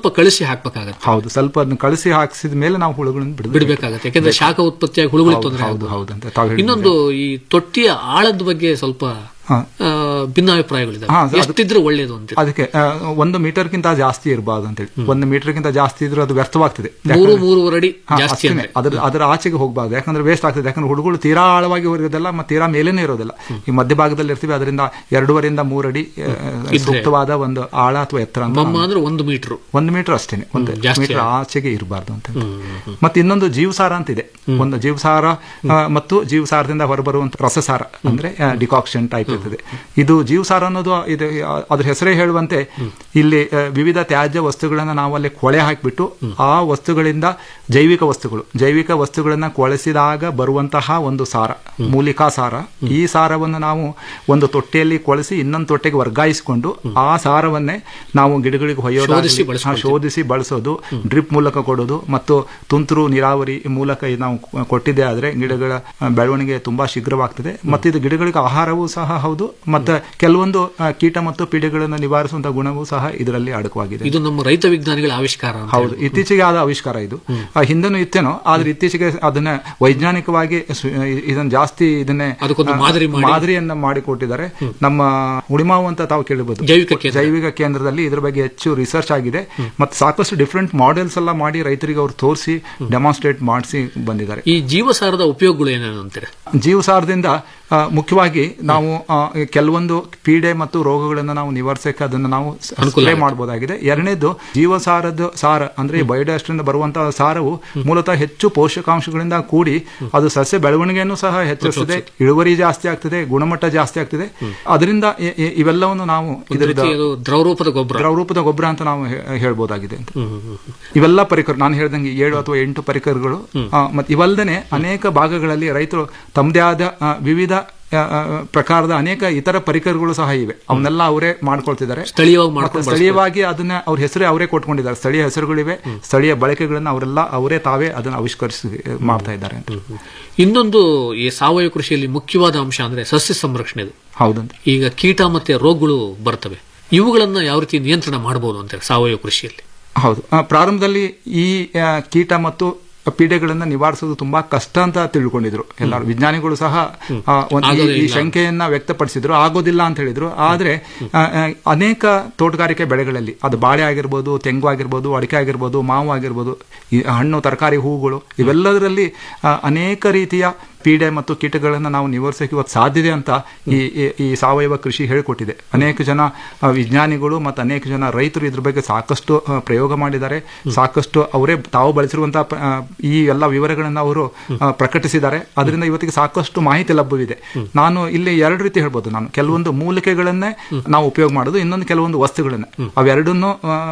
ಸ್ವಲ್ಪ ಕಳಿಸಿ ಹಾಕ್ಬೇಕಾಗತ್ತೆ ಹೌದು ಸ್ವಲ್ಪ ಅದನ್ನ ಕಳಿಸಿ ಹಾಕಿಸಿದ ಮೇಲೆ ನಾವು ಹುಳುಗಳನ್ನು ಬಿಡಬೇಕು ಬಿಡಬೇಕಾಗತ್ತೆ ಯಾಕಂದ್ರೆ ಶಾಖ ಉತ್ಪತ್ತಿಯಾಗಿ ಹುಳುಗಳಿಗೆ ತೊಂದರೆ ಹೌದು ಆಗ್ಬೋದು. ಹೌದು ಅಂತ ತಾವು ಹೇಳಿದ್ರೆ. ಇನ್ನೊಂದು ಈ ತೊಟ್ಟಿಯ ಆಳದ ಬಗ್ಗೆ ಸ್ವಲ್ಪ ಹಾ. ಆ, ಭಿನ್ನಾಭಿಪ್ರಾಯಗಳಿದಾವೆ ಹಾ, ಅದು- ಎಷ್ಟಿದ್ರೆ ಒಳ್ಳೇದು ಅಂತ ಅದಕ್ಕೆ ಆ, ಒಂದು ಮೀಟರ್ಗಿಂತ ಜಾಸ್ತಿ ಇರಬಾರ್ದು ಅಂತೇಳಿ ಒಂದು ಮೀಟರ್ಗಿಂತ ಜಾಸ್ತಿ ಇದ್ರೆ ಅದು ವ್ಯರ್ಥವಾಗ್ತದೆ ಮೂರು ಯಾಕಂದ್ರೆ- ಮೂರುವರೆ ಅಡಿ ಹಾ, ಜಾಸ್ತಿ ಅಷ್ಟೇನೆ. ಅಂದ್ರೆ ಅದ್ರ ಅದರ ಆಚೆಗೆ ಹೋಗಬಾರ್ದು ಯಾಕಂದ್ರೆ ವೇಸ್ಟ್ ಆಗ್ತದೆ ಯಾಕಂದ್ರೆ ಹುಡುಗರು ತೀರಾ ಆಳವಾಗಿ ಇರೋದಿಲ್ಲ ಮತ್ತೆ ತೀರಾ ಮೇಲೇನೆ ಇರೋದಿಲ್ಲ ಈ ಮಧ್ಯಭಾಗದಲ್ಲಿ ಇರ್ತೀವಿ ಅದರಿಂದ ಎರಡೂವರೆಯಿಂದ ಮೂರು ಅಡಿ ಆ, ಇದ್ರೆ. ಸೂಕ್ತವಾದ ಒಂದು ಆಳ ಅಥವಾ ಎತ್ತರ ಅಂತ ಮಮ್ಮ ಅಂದ್ರೆ ಒಂದು ಮೀಟರ್ ಒಂದು ಮೀಟರ್ ಅಷ್ಟೇನೆ ಒಂದು ಹ್ಮ್, ಜಾಸ್ತಿ ಮೀಟರ್ ಆಗ- ಆಚೆಗೆ ಇರಬಾರ್ದು ಅಂತ ಮತ್ತೆ ಇನ್ನೊಂದು ಜೀವಸಾರ ಅಂತ ಇದೆ ಒಂದು ಜೀವಸಾರ ಆ, ಮತ್ತು ಜೀವಸಾರದಿಂದ ಹೊರಬರುವಂತ ರಸಸಾರ ಅಂದ್ರೆ ಡಿಕಾಕ್ಷನ್ ಟೈಪ್ ಇರ್ತದೆ ಇದು ಜೀವಸಾರ ಅನ್ನೋದು ಇದು ಆ, ಅದ್ರ ಹೆಸರೇ ಹೇಳುವಂತೆ ಇಲ್ಲಿ ಆ, ವಿವಿಧ ತ್ಯಾಜ್ಯ ವಸ್ತುಗಳನ್ನ ನಾವು ಅಲ್ಲಿ ಕೊಳೆ ಹಾಕಿಬಿಟ್ಟು ಆ ವಸ್ತುಗಳಿಂದ ಜೈವಿಕ ವಸ್ತುಗಳು ಜೈವಿಕ ವಸ್ತುಗಳನ್ನ ಕೊಳೆಸಿದಾಗ ಬರುವಂತಹ ಒಂದು ಸಾರ ಮೂಲಿಕಾ ಸಾರ ಈ ಸಾರವನ್ನು ನಾವು ಒಂದು ತೊಟ್ಟೆಯಲ್ಲಿ ಕೊಳೆಸಿ ಇನ್ನೊಂದು ತೊಟ್ಟೆಗೆ ವರ್ಗಾಯಿಸಿಕೊಂಡು ಆ ಸಾರವನ್ನೇ ನಾವು ಗಿಡಗಳಿಗೆ ಶೋಧಿಸಿ ಹೊಯ್ಯೋದಾಗಲಿ ಬಳಸ್ಕೊಳ್ತೀವಿ. ಶೋಧಿಸಿ ಬಳಸೋದು ಡ್ರಿಪ್ ಮೂಲಕ ಕೊಡೋದು ಮತ್ತು ತುಂತುರು ನೀರಾವರಿ ಮೂಲಕ ಇದು ನಾವು ಕೊಟ್ಟಿದ್ದೆ ಆದ್ರೆ ಗಿಡಗಳ ಆ, ಬೆಳವಣಿಗೆ ತುಂಬಾ ಶೀಘ್ರವಾಗ್ತದೆ ಮತ್ತು ಇದು ಗಿಡಗಳಿಗೆ ಆಹಾರವೂ ಸಹ ಹೌದು ಮತ್ತೆ ಕೆಲವೊಂದು ಆ, ಕೀಟ ಮತ್ತು ಪೀಡೆಗಳನ್ನು ನಿವಾರಿಸುವಂತಹ ಗುಣವೂ ಸಹ ಇದರಲ್ಲಿ ಅಡಕವಾಗಿದೆ ಇದು ನಮ್ಮ ರೈತ ವಿಜ್ಞಾನಿಗಳ ಆವಿಷ್ಕಾರ ಅಂತ ಹೌದು ಇತ್ತೀಚೆಗೆ ಆದ ಆವಿಷ್ಕಾರ ಇದು ಆ, ಹಿಂದೆನೂ ಇತ್ತೇನೋ ಆದ್ರೆ ಇತ್ತೀಚೆಗೆ ಅದನ್ನ ವೈಜ್ಞಾನಿಕವಾಗಿ ಸು- ಇದನ್ನ ಜಾಸ್ತಿ ಇದನ್ನೇ ಅದಕ್ಕೊಂದು ಆ, ಮಾದರಿ ಮಾಡಿ- ಮಾದರಿಯನ್ನ ಮಾಡಿಕೊಟ್ಟಿದ್ದಾರೆ ನಮ್ಮ ಉಳಿಮಾವು ಅಂತ ತಾವು ಕೇಳಬಹುದು ಜೈವಿಕ ಕೇಂದ್ರ. ಜೈವಿಕ ಕೇಂದ್ರದಲ್ಲಿ ಇದ್ರ ಬಗ್ಗೆ ಹೆಚ್ಚು ರಿಸರ್ಚ್ ಆಗಿದೆ ಮತ್ತೆ ಸಾಕಷ್ಟು ಡಿಫ್ರೆಂಟ್ ಮಾಡೆಲ್ಸ್ ಎಲ್ಲ ಮಾಡಿ ರೈತರಿಗೆ ಅವ್ರು ತೋರಿಸಿ ಡೆಮಾನ್ಸ್ಟ್ರೇಟ್ ಮಾಡಿಸಿ ಬಂದಿದ್ದಾರೆ ಈ ಜೀವಸಾರದ ಉಪಯೋಗಗಳು ಏನೇನು ಅಂತೀರ ಜೀವಸಾರದಿಂದ ಆ, ಮುಖ್ಯವಾಗಿ ನಾವು ಆ, ಕೆಲವೊಂದು ಪೀಡೆ ಮತ್ತು ರೋಗಗಳನ್ನು ನಾವು ನಿವಾರಿಸಕ್ಕೆ ಅದನ್ನು ನಾವು ಅನುಕೂಲ ಸ್ಪ್ರೇ ಆಗುತ್ತೆ. ಮಾಡಬಹುದಾಗಿದೆ ಎರಡನೇದು ಜೀವಸಾರದ ಸಾರ ಅಂದ್ರೆ ಬಯೋಡಸ್ಟ್ರಿಂದ ಬರುವಂತಹ ಸಾರವು ಮೂಲತಃ ಹೆಚ್ಚು ಪೋಷಕಾಂಶಗಳಿಂದ ಕೂಡಿ ಅದು ಸಸ್ಯ ಬೆಳವಣಿಗೆಯನ್ನು ಸಹ ಹೆಚ್ಚಿಸ್ತದೆ ಇಳುವರಿ ಜಾಸ್ತಿ ಆಗ್ತದೆ ಗುಣಮಟ್ಟ ಜಾಸ್ತಿ ಆಗ್ತದೆ ಅದರಿಂದ ಇ- ಇ- ಇವೆಲ್ಲವನ್ನು ನಾವು ಒಂದು ಇದರಿಂದ ರೀತಿ ಅದು ದ್ರವರೂಪದ ಗೊಬ್ಬರ ದ್ರವರೂಪದ ಗೊಬ್ಬರ ಅಂತ ನಾವು ಹೇ- ಹೇಳ್ಬೋದಾಗಿದೆ ಅಂತ ಇವೆಲ್ಲ ಪರಿಕರ ನಾನು ಹೇಳ್ದಂಗೆ ಏಳು ಅಥವಾ ಎಂಟು ಪರಿಕರಗಳು ಆ, ಮತ್ತೆ ಇವಲ್ದೇನೆ ಅನೇಕ ಭಾಗಗಳಲ್ಲಿ ರೈತರು ತಮ್ಮದೇ ಆದ ಆ, ವಿವಿಧ ಆ, ಆ, ಪ್ರಕಾರದ ಅನೇಕ ಇತರ ಪರಿಕರಗಳು ಸಹ ಇವೆ ಅವನ್ನೆಲ್ಲ ಅವರೇ ಮಾಡ್ಕೊಳ್ತಿದ್ದಾರೆ ಸ್ಥಳೀಯವಾಗಿ ಮತ್ತೆ ಮಾಡ್ಕೊಂಡು ಸ್ಥಳೀಯವಾಗಿ ಅದನ್ನ ಅವ್ರ ಹೆಸರೇ ಅವರೇ ಕೊಟ್ಕೊಂಡಿದ್ದಾರೆ ಸ್ಥಳೀಯ ಹೆಸರುಗಳಿವೆ ಸ್ಥಳೀಯ ಬಳಕೆಗಳನ್ನ ಅವರೆಲ್ಲ ಅವರೇ ತಾವೇ ಅದನ್ನ ಆವಿಷ್ಕರಿಸಿ ಮಾಡ್ತಾ ಇದ್ದಾರೆ ಅಂತ ಇನ್ನೊಂದು ಈ ಸಾವಯವ ಕೃಷಿಯಲ್ಲಿ ಮುಖ್ಯವಾದ ಅಂಶ ಅಂದ್ರೆ ಸಸ್ಯ ಸಂರಕ್ಷಣೆದು ಹೌದಂತ ಈಗ ಕೀಟ ಮತ್ತೆ ರೋಗಗಳು ಬರ್ತವೆ ಇವುಗಳನ್ನ ಯಾವ ರೀತಿ ನಿಯಂತ್ರಣ ಮಾಡಬಹುದು ಅಂತ ಸಾವಯವ ಕೃಷಿಯಲ್ಲಿ ಹೌದು ಆ, ಪ್ರಾರಂಭದಲ್ಲಿ ಈ ಆ, ಕೀಟ ಮತ್ತು ಪೀಡೆಗಳನ್ನ ನಿವಾರಿಸೋದು ತುಂಬಾ ಕಷ್ಟ ಅಂತ ತಿಳ್ಕೊಂಡಿದ್ರು ಎಲ್ಲರೂ ವಿಜ್ಞಾನಿಗಳು ಸಹ ಆ, ಒಂದು ಈ- ಆಗೋದೇ ಈ ಇಲ್ಲ. ಶಂಕೆಯನ್ನ ವ್ಯಕ್ತಪಡಿಸಿದ್ರು ಆಗೋದಿಲ್ಲ ಅಂತ ಹೇಳಿದ್ರು ಆದ್ರೆ ಆ, ಆ, ಅನೇಕ ತೋಟಗಾರಿಕೆ ಬೆಳೆಗಳಲ್ಲಿ ಅದು ಬಾಳೆ ಆಗಿರ್ಬೋದು ತೆಂಗು ಆಗಿರ್ಬೋದು ಅಡಿಕೆ ಆಗಿರ್ಬೋದು ಮಾವು ಆಗಿರ್ಬೋದು ಈ ಹಣ್ಣು ತರಕಾರಿ ಹೂಗಳು ಇವೆಲ್ಲದರಲ್ಲಿ ಆ, ಅನೇಕ ರೀತಿಯ ಪೀಡೆ ಮತ್ತು ಕೀಟಗಳನ್ನು ನಾವು ನಿವಾರಿಸಕ್ಕೆ ಇವತ್ತು ಸಾಧ್ಯತೆ ಅಂತ ಈ ಈ- ಈ ಸಾವಯವ ಕೃಷಿ ಹೇಳಿಕೊಟ್ಟಿದೆ ಅನೇಕ ಜನ ಆ, ವಿಜ್ಞಾನಿಗಳು ಮತ್ತು ಅನೇಕ ಜನ ರೈತರು ಇದ್ರ ಬಗ್ಗೆ ಸಾಕಷ್ಟು ಆ, ಪ್ರಯೋಗ ಮಾಡಿದ್ದಾರೆ ಸಾಕಷ್ಟು ಅವರೇ ತಾವು ಬಳಸಿರುವಂತಹ ಪ- ಆ, ಈ ಎಲ್ಲ ವಿವರಗಳನ್ನು ಅವರು ಆ, ಪ್ರಕಟಿಸಿದ್ದಾರೆ ಅದರಿಂದ ಇವತ್ತಿಗೆ ಸಾಕಷ್ಟು ಮಾಹಿತಿ ಲಭ್ಯವಿದೆ ನಾನು ಇಲ್ಲಿ ಎರಡು ರೀತಿ ಹೇಳ್ಬೋದು ನಾನು ಕೆಲವೊಂದು ಮೂಲಿಕೆಗಳನ್ನೇ ನಾವು ಉಪಯೋಗ ಮಾಡೋದು ಇನ್ನೊಂದು ಕೆಲವೊಂದು ವಸ್ತುಗಳನ್ನ ಅವೆರಡನ್ನು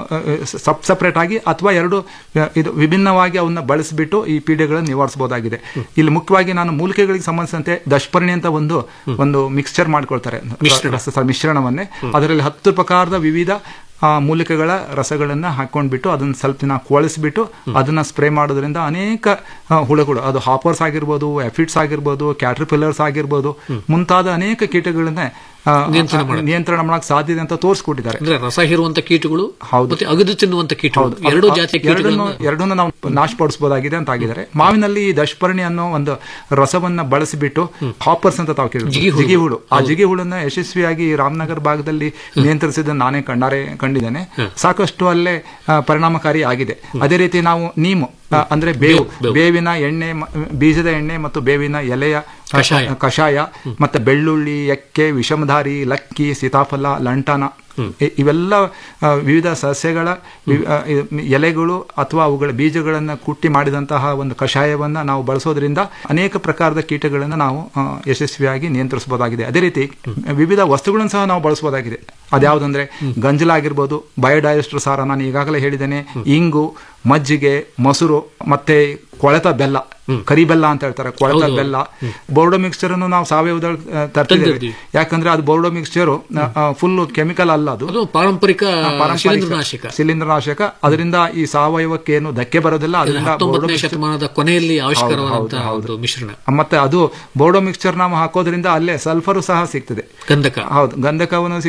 ಸಪ್ ಸಪರೇಟ್ ಆಗಿ ಅಥವಾ ಎರಡು ಆ, ಇದು ವಿಭಿನ್ನವಾಗಿ ಅವನ್ನ ಬಳಸಿಬಿಟ್ಟು ಈ ಪೀಡೆಗಳನ್ನು ನಿವಾರಿಸಬಹುದಾಗಿದೆ ಇಲ್ಲಿ ಮುಖ್ಯವಾಗಿ ನಾನು ಮೂಲಿಕೆಗಳಿಗೆ ಸಂಬಂಧಿಸಿದಂತೆ ದಶಪರ್ಣಿ ಅಂತ ಒಂದು ಒಂದು ಮಿಕ್ಸ್ಚರ್ ಮಾಡ್ಕೊಳ್ತಾರೆ ಮಿಶ್ರಣ. ರಸ ಮಿಶ್ರಣವನ್ನೇ ಅದರಲ್ಲಿ ಹತ್ತು ಪ್ರಕಾರದ ವಿವಿಧ ಆ, ಮೂಲಿಕೆಗಳ ರಸಗಳನ್ನ ಹಾಕೊಂಡ್ಬಿಟ್ಟು ಅದನ್ನ ಸ್ವಲ್ಪ ದಿನ ಕೊಳಿಸ್ಬಿಟ್ಟು ಅದನ್ನ ಸ್ಪ್ರೇ ಮಾಡೋದ್ರಿಂದ ಅನೇಕ ಆ, ಹುಳುಗಳು ಅದು ಹಾಪರ್ಸ್ ಆಗಿರ್ಬೋದು ಎಫಿಟ್ಸ್ ಆಗಿರ್ಬೋದು ಕ್ಯಾಟ್ರಿಪಿಲ್ಲರ್ಸ್ ಆಗಿರ್ಬೋದು ಮುಂತಾದ ಅನೇಕ ಕೀಟಗಳನ್ನ ಆ, ನಿಯಂತ್ರಣ ಆ, ನಿಯಂತ್ರಣ ಮಾಡಕ್ ಸಾಧ್ಯತೆ ಅಂತ ತೋರಿಸ್ಕೊಟ್ಟಿದ್ದಾರೆ ಅಂದ್ರೆ ರಸ ಹೀರುವಂತ ಕೀಟಗಳು ಹೌದು. ಮತ್ತೆ ಅಗದು ತಿನ್ನುವಂತ ಕೀಟಗಳು ಹೌದು. ಎರಡು ಅದು- ಜಾತಿಯ ಎರಡನ್ನು ಕೀಟಗಳನ್ನು ಎರಡನ್ನು ನಾವು ನಾಶಪಡಿಸಬಹುದಾಗಿದೆ ಅಂತ ಆಗಿದ್ದಾರೆ ಮಾವಿನಲ್ಲಿ ಈ ದಶಪರ್ಣಿ ಅನ್ನೋ ಒಂದು ರಸವನ್ನ ಬಳಸಿಬಿಟ್ಟು ಹಾಪರ್ಸ್ ಅಂತ ತಾವು ಕೇಳಿದ್ವಿ ಜಿಗಿ ಹುಳು. ಜಿಗಿ ಹುಳು ಆ ಜಿಗಿ ಹುಳನ್ನ ಯಶಸ್ವಿಯಾಗಿ ರಾಮನಗರ ಭಾಗದಲ್ಲಿ ನಿಯಂತ್ರಿಸಿದ್ದನ್ನು ನಾನೇ ಕಣ್ಣಾರೆ ಕಂಡಿದ್ದೇನೆ ಸಾಕಷ್ಟು ಅಲ್ಲೇ ಆ, ಪರಿಣಾಮಕಾರಿ ಆಗಿದೆ ಅದೇ ರೀತಿ ನಾವು ನೀಮು ಆ, ಅಂದ್ರೆ ಬೇವು ಬೇವಿನ ಎಣ್ಣೆ ಮ- ಬೀಜದ ಎಣ್ಣೆ ಮತ್ತು ಬೇವಿನ ಎಲೆಯ ಆ, ಕಷಾಯ. ಕಷಾಯ ಮತ್ತೆ ಬೆಳ್ಳುಳ್ಳಿ ಎಕ್ಕೆ ವಿಷಮಧಾರಿ ಲಕ್ಕಿ ಸೀತಾಫಲ ಲಂಟನ ಇ- ಇವೆಲ್ಲ ಆ, ವಿವಿಧ ಸಸ್ಯಗಳ ವಿ- ಆ, ಇ- ಎಲೆಗಳು ಅಥವಾ ಅವುಗಳ ಬೀಜಗಳನ್ನು ಕುಟ್ಟಿ ಮಾಡಿದಂತಹ ಒಂದು ಕಷಾಯವನ್ನ ನಾವು ಬಳಸೋದ್ರಿಂದ ಅನೇಕ ಪ್ರಕಾರದ ಕೀಟಗಳನ್ನು ನಾವು ಆ, ಯಶಸ್ವಿಯಾಗಿ ನಿಯಂತ್ರಿಸಬಹುದಾಗಿದೆ ಅದೇ ರೀತಿ ವಿವಿಧ ವಸ್ತುಗಳನ್ನು ಸಹ ನಾವು ಬಳಸಬಹುದಾಗಿದೆ ಅದ್ಯಾವುದಂದ್ರೆ ಗಂಜಲ ಆಗಿರ್ಬೋದು ಬಯೋಡೈಜೆಸ್ಟರ್ ಸಾರ ನಾನು ಈಗಾಗಲೇ ಹೇಳಿದ್ದೇನೆ ಇಂಗು ಮಜ್ಜಿಗೆ ಮೊಸರು ಮತ್ತೆ ಕೊಳೆತ ಬೆಲ್ಲ ಕರಿ ಬೆಲ್ಲ ಅಂತ ಹೇಳ್ತಾರೆ ಕೊಳೆತ ಹೌದು. ಬೆಲ್ಲ ಬೋರ್ಡೋ ಮಿಕ್ಸ್ಚರ್ ಅನ್ನು ನಾವು ಸಾವಯವದಲ್ಲಿ ಆ, ತರ್ತಿದ್ದೇವೆ ತಂದಿರ್ತೀವಿ. ಯಾಕಂದ್ರೆ ಅದು ಬೋರ್ಡೋ ಮಿಕ್ಸ್ಚರ್ ಫುಲ್ ಕೆಮಿಕಲ್ ಅಲ್ಲ ಅದು ಅದು ಪಾರಂಪರಿಕ ಪಾರಂಪರಿಕ ಶಿಲೀಂಧ್ರನಾಶಕ ಶಿಲೀಂಧ್ರನಾಶಕ ಅದರಿಂದ ಈ ಸಾವಯವಕ್ಕೆ ಏನು ಧಕ್ಕೆ ಬರೋದಿಲ್ಲ ಅದರಿಂದ ಬೋರ್ಡೋ ಹತ್ತೊಂಬತ್ತನೇ ಮಿಕ್ಸ್ಚರ್ ಶತಮಾನದ ಕೊನೆಯಲ್ಲಿ ಆವಿಷ್ಕಾರವಾದಂತಹ ಹೌದು, ಒಂದು ಮಿಶ್ರಣ ಮತ್ತೆ ಅದು ಬೋರ್ಡೋ ಮಿಕ್ಸ್ಚರ್ ನಾವು ಹಾಕೋದ್ರಿಂದ ಅಲ್ಲೇ ಸಲ್ಫರ್ ಸಹ ಸಿಗ್ತದೆ ಗಂಧಕ ಹೌದು ಗಂಧಕವನ್ನು ಸಿಗ್ತದೆ ಮತ್ತೆ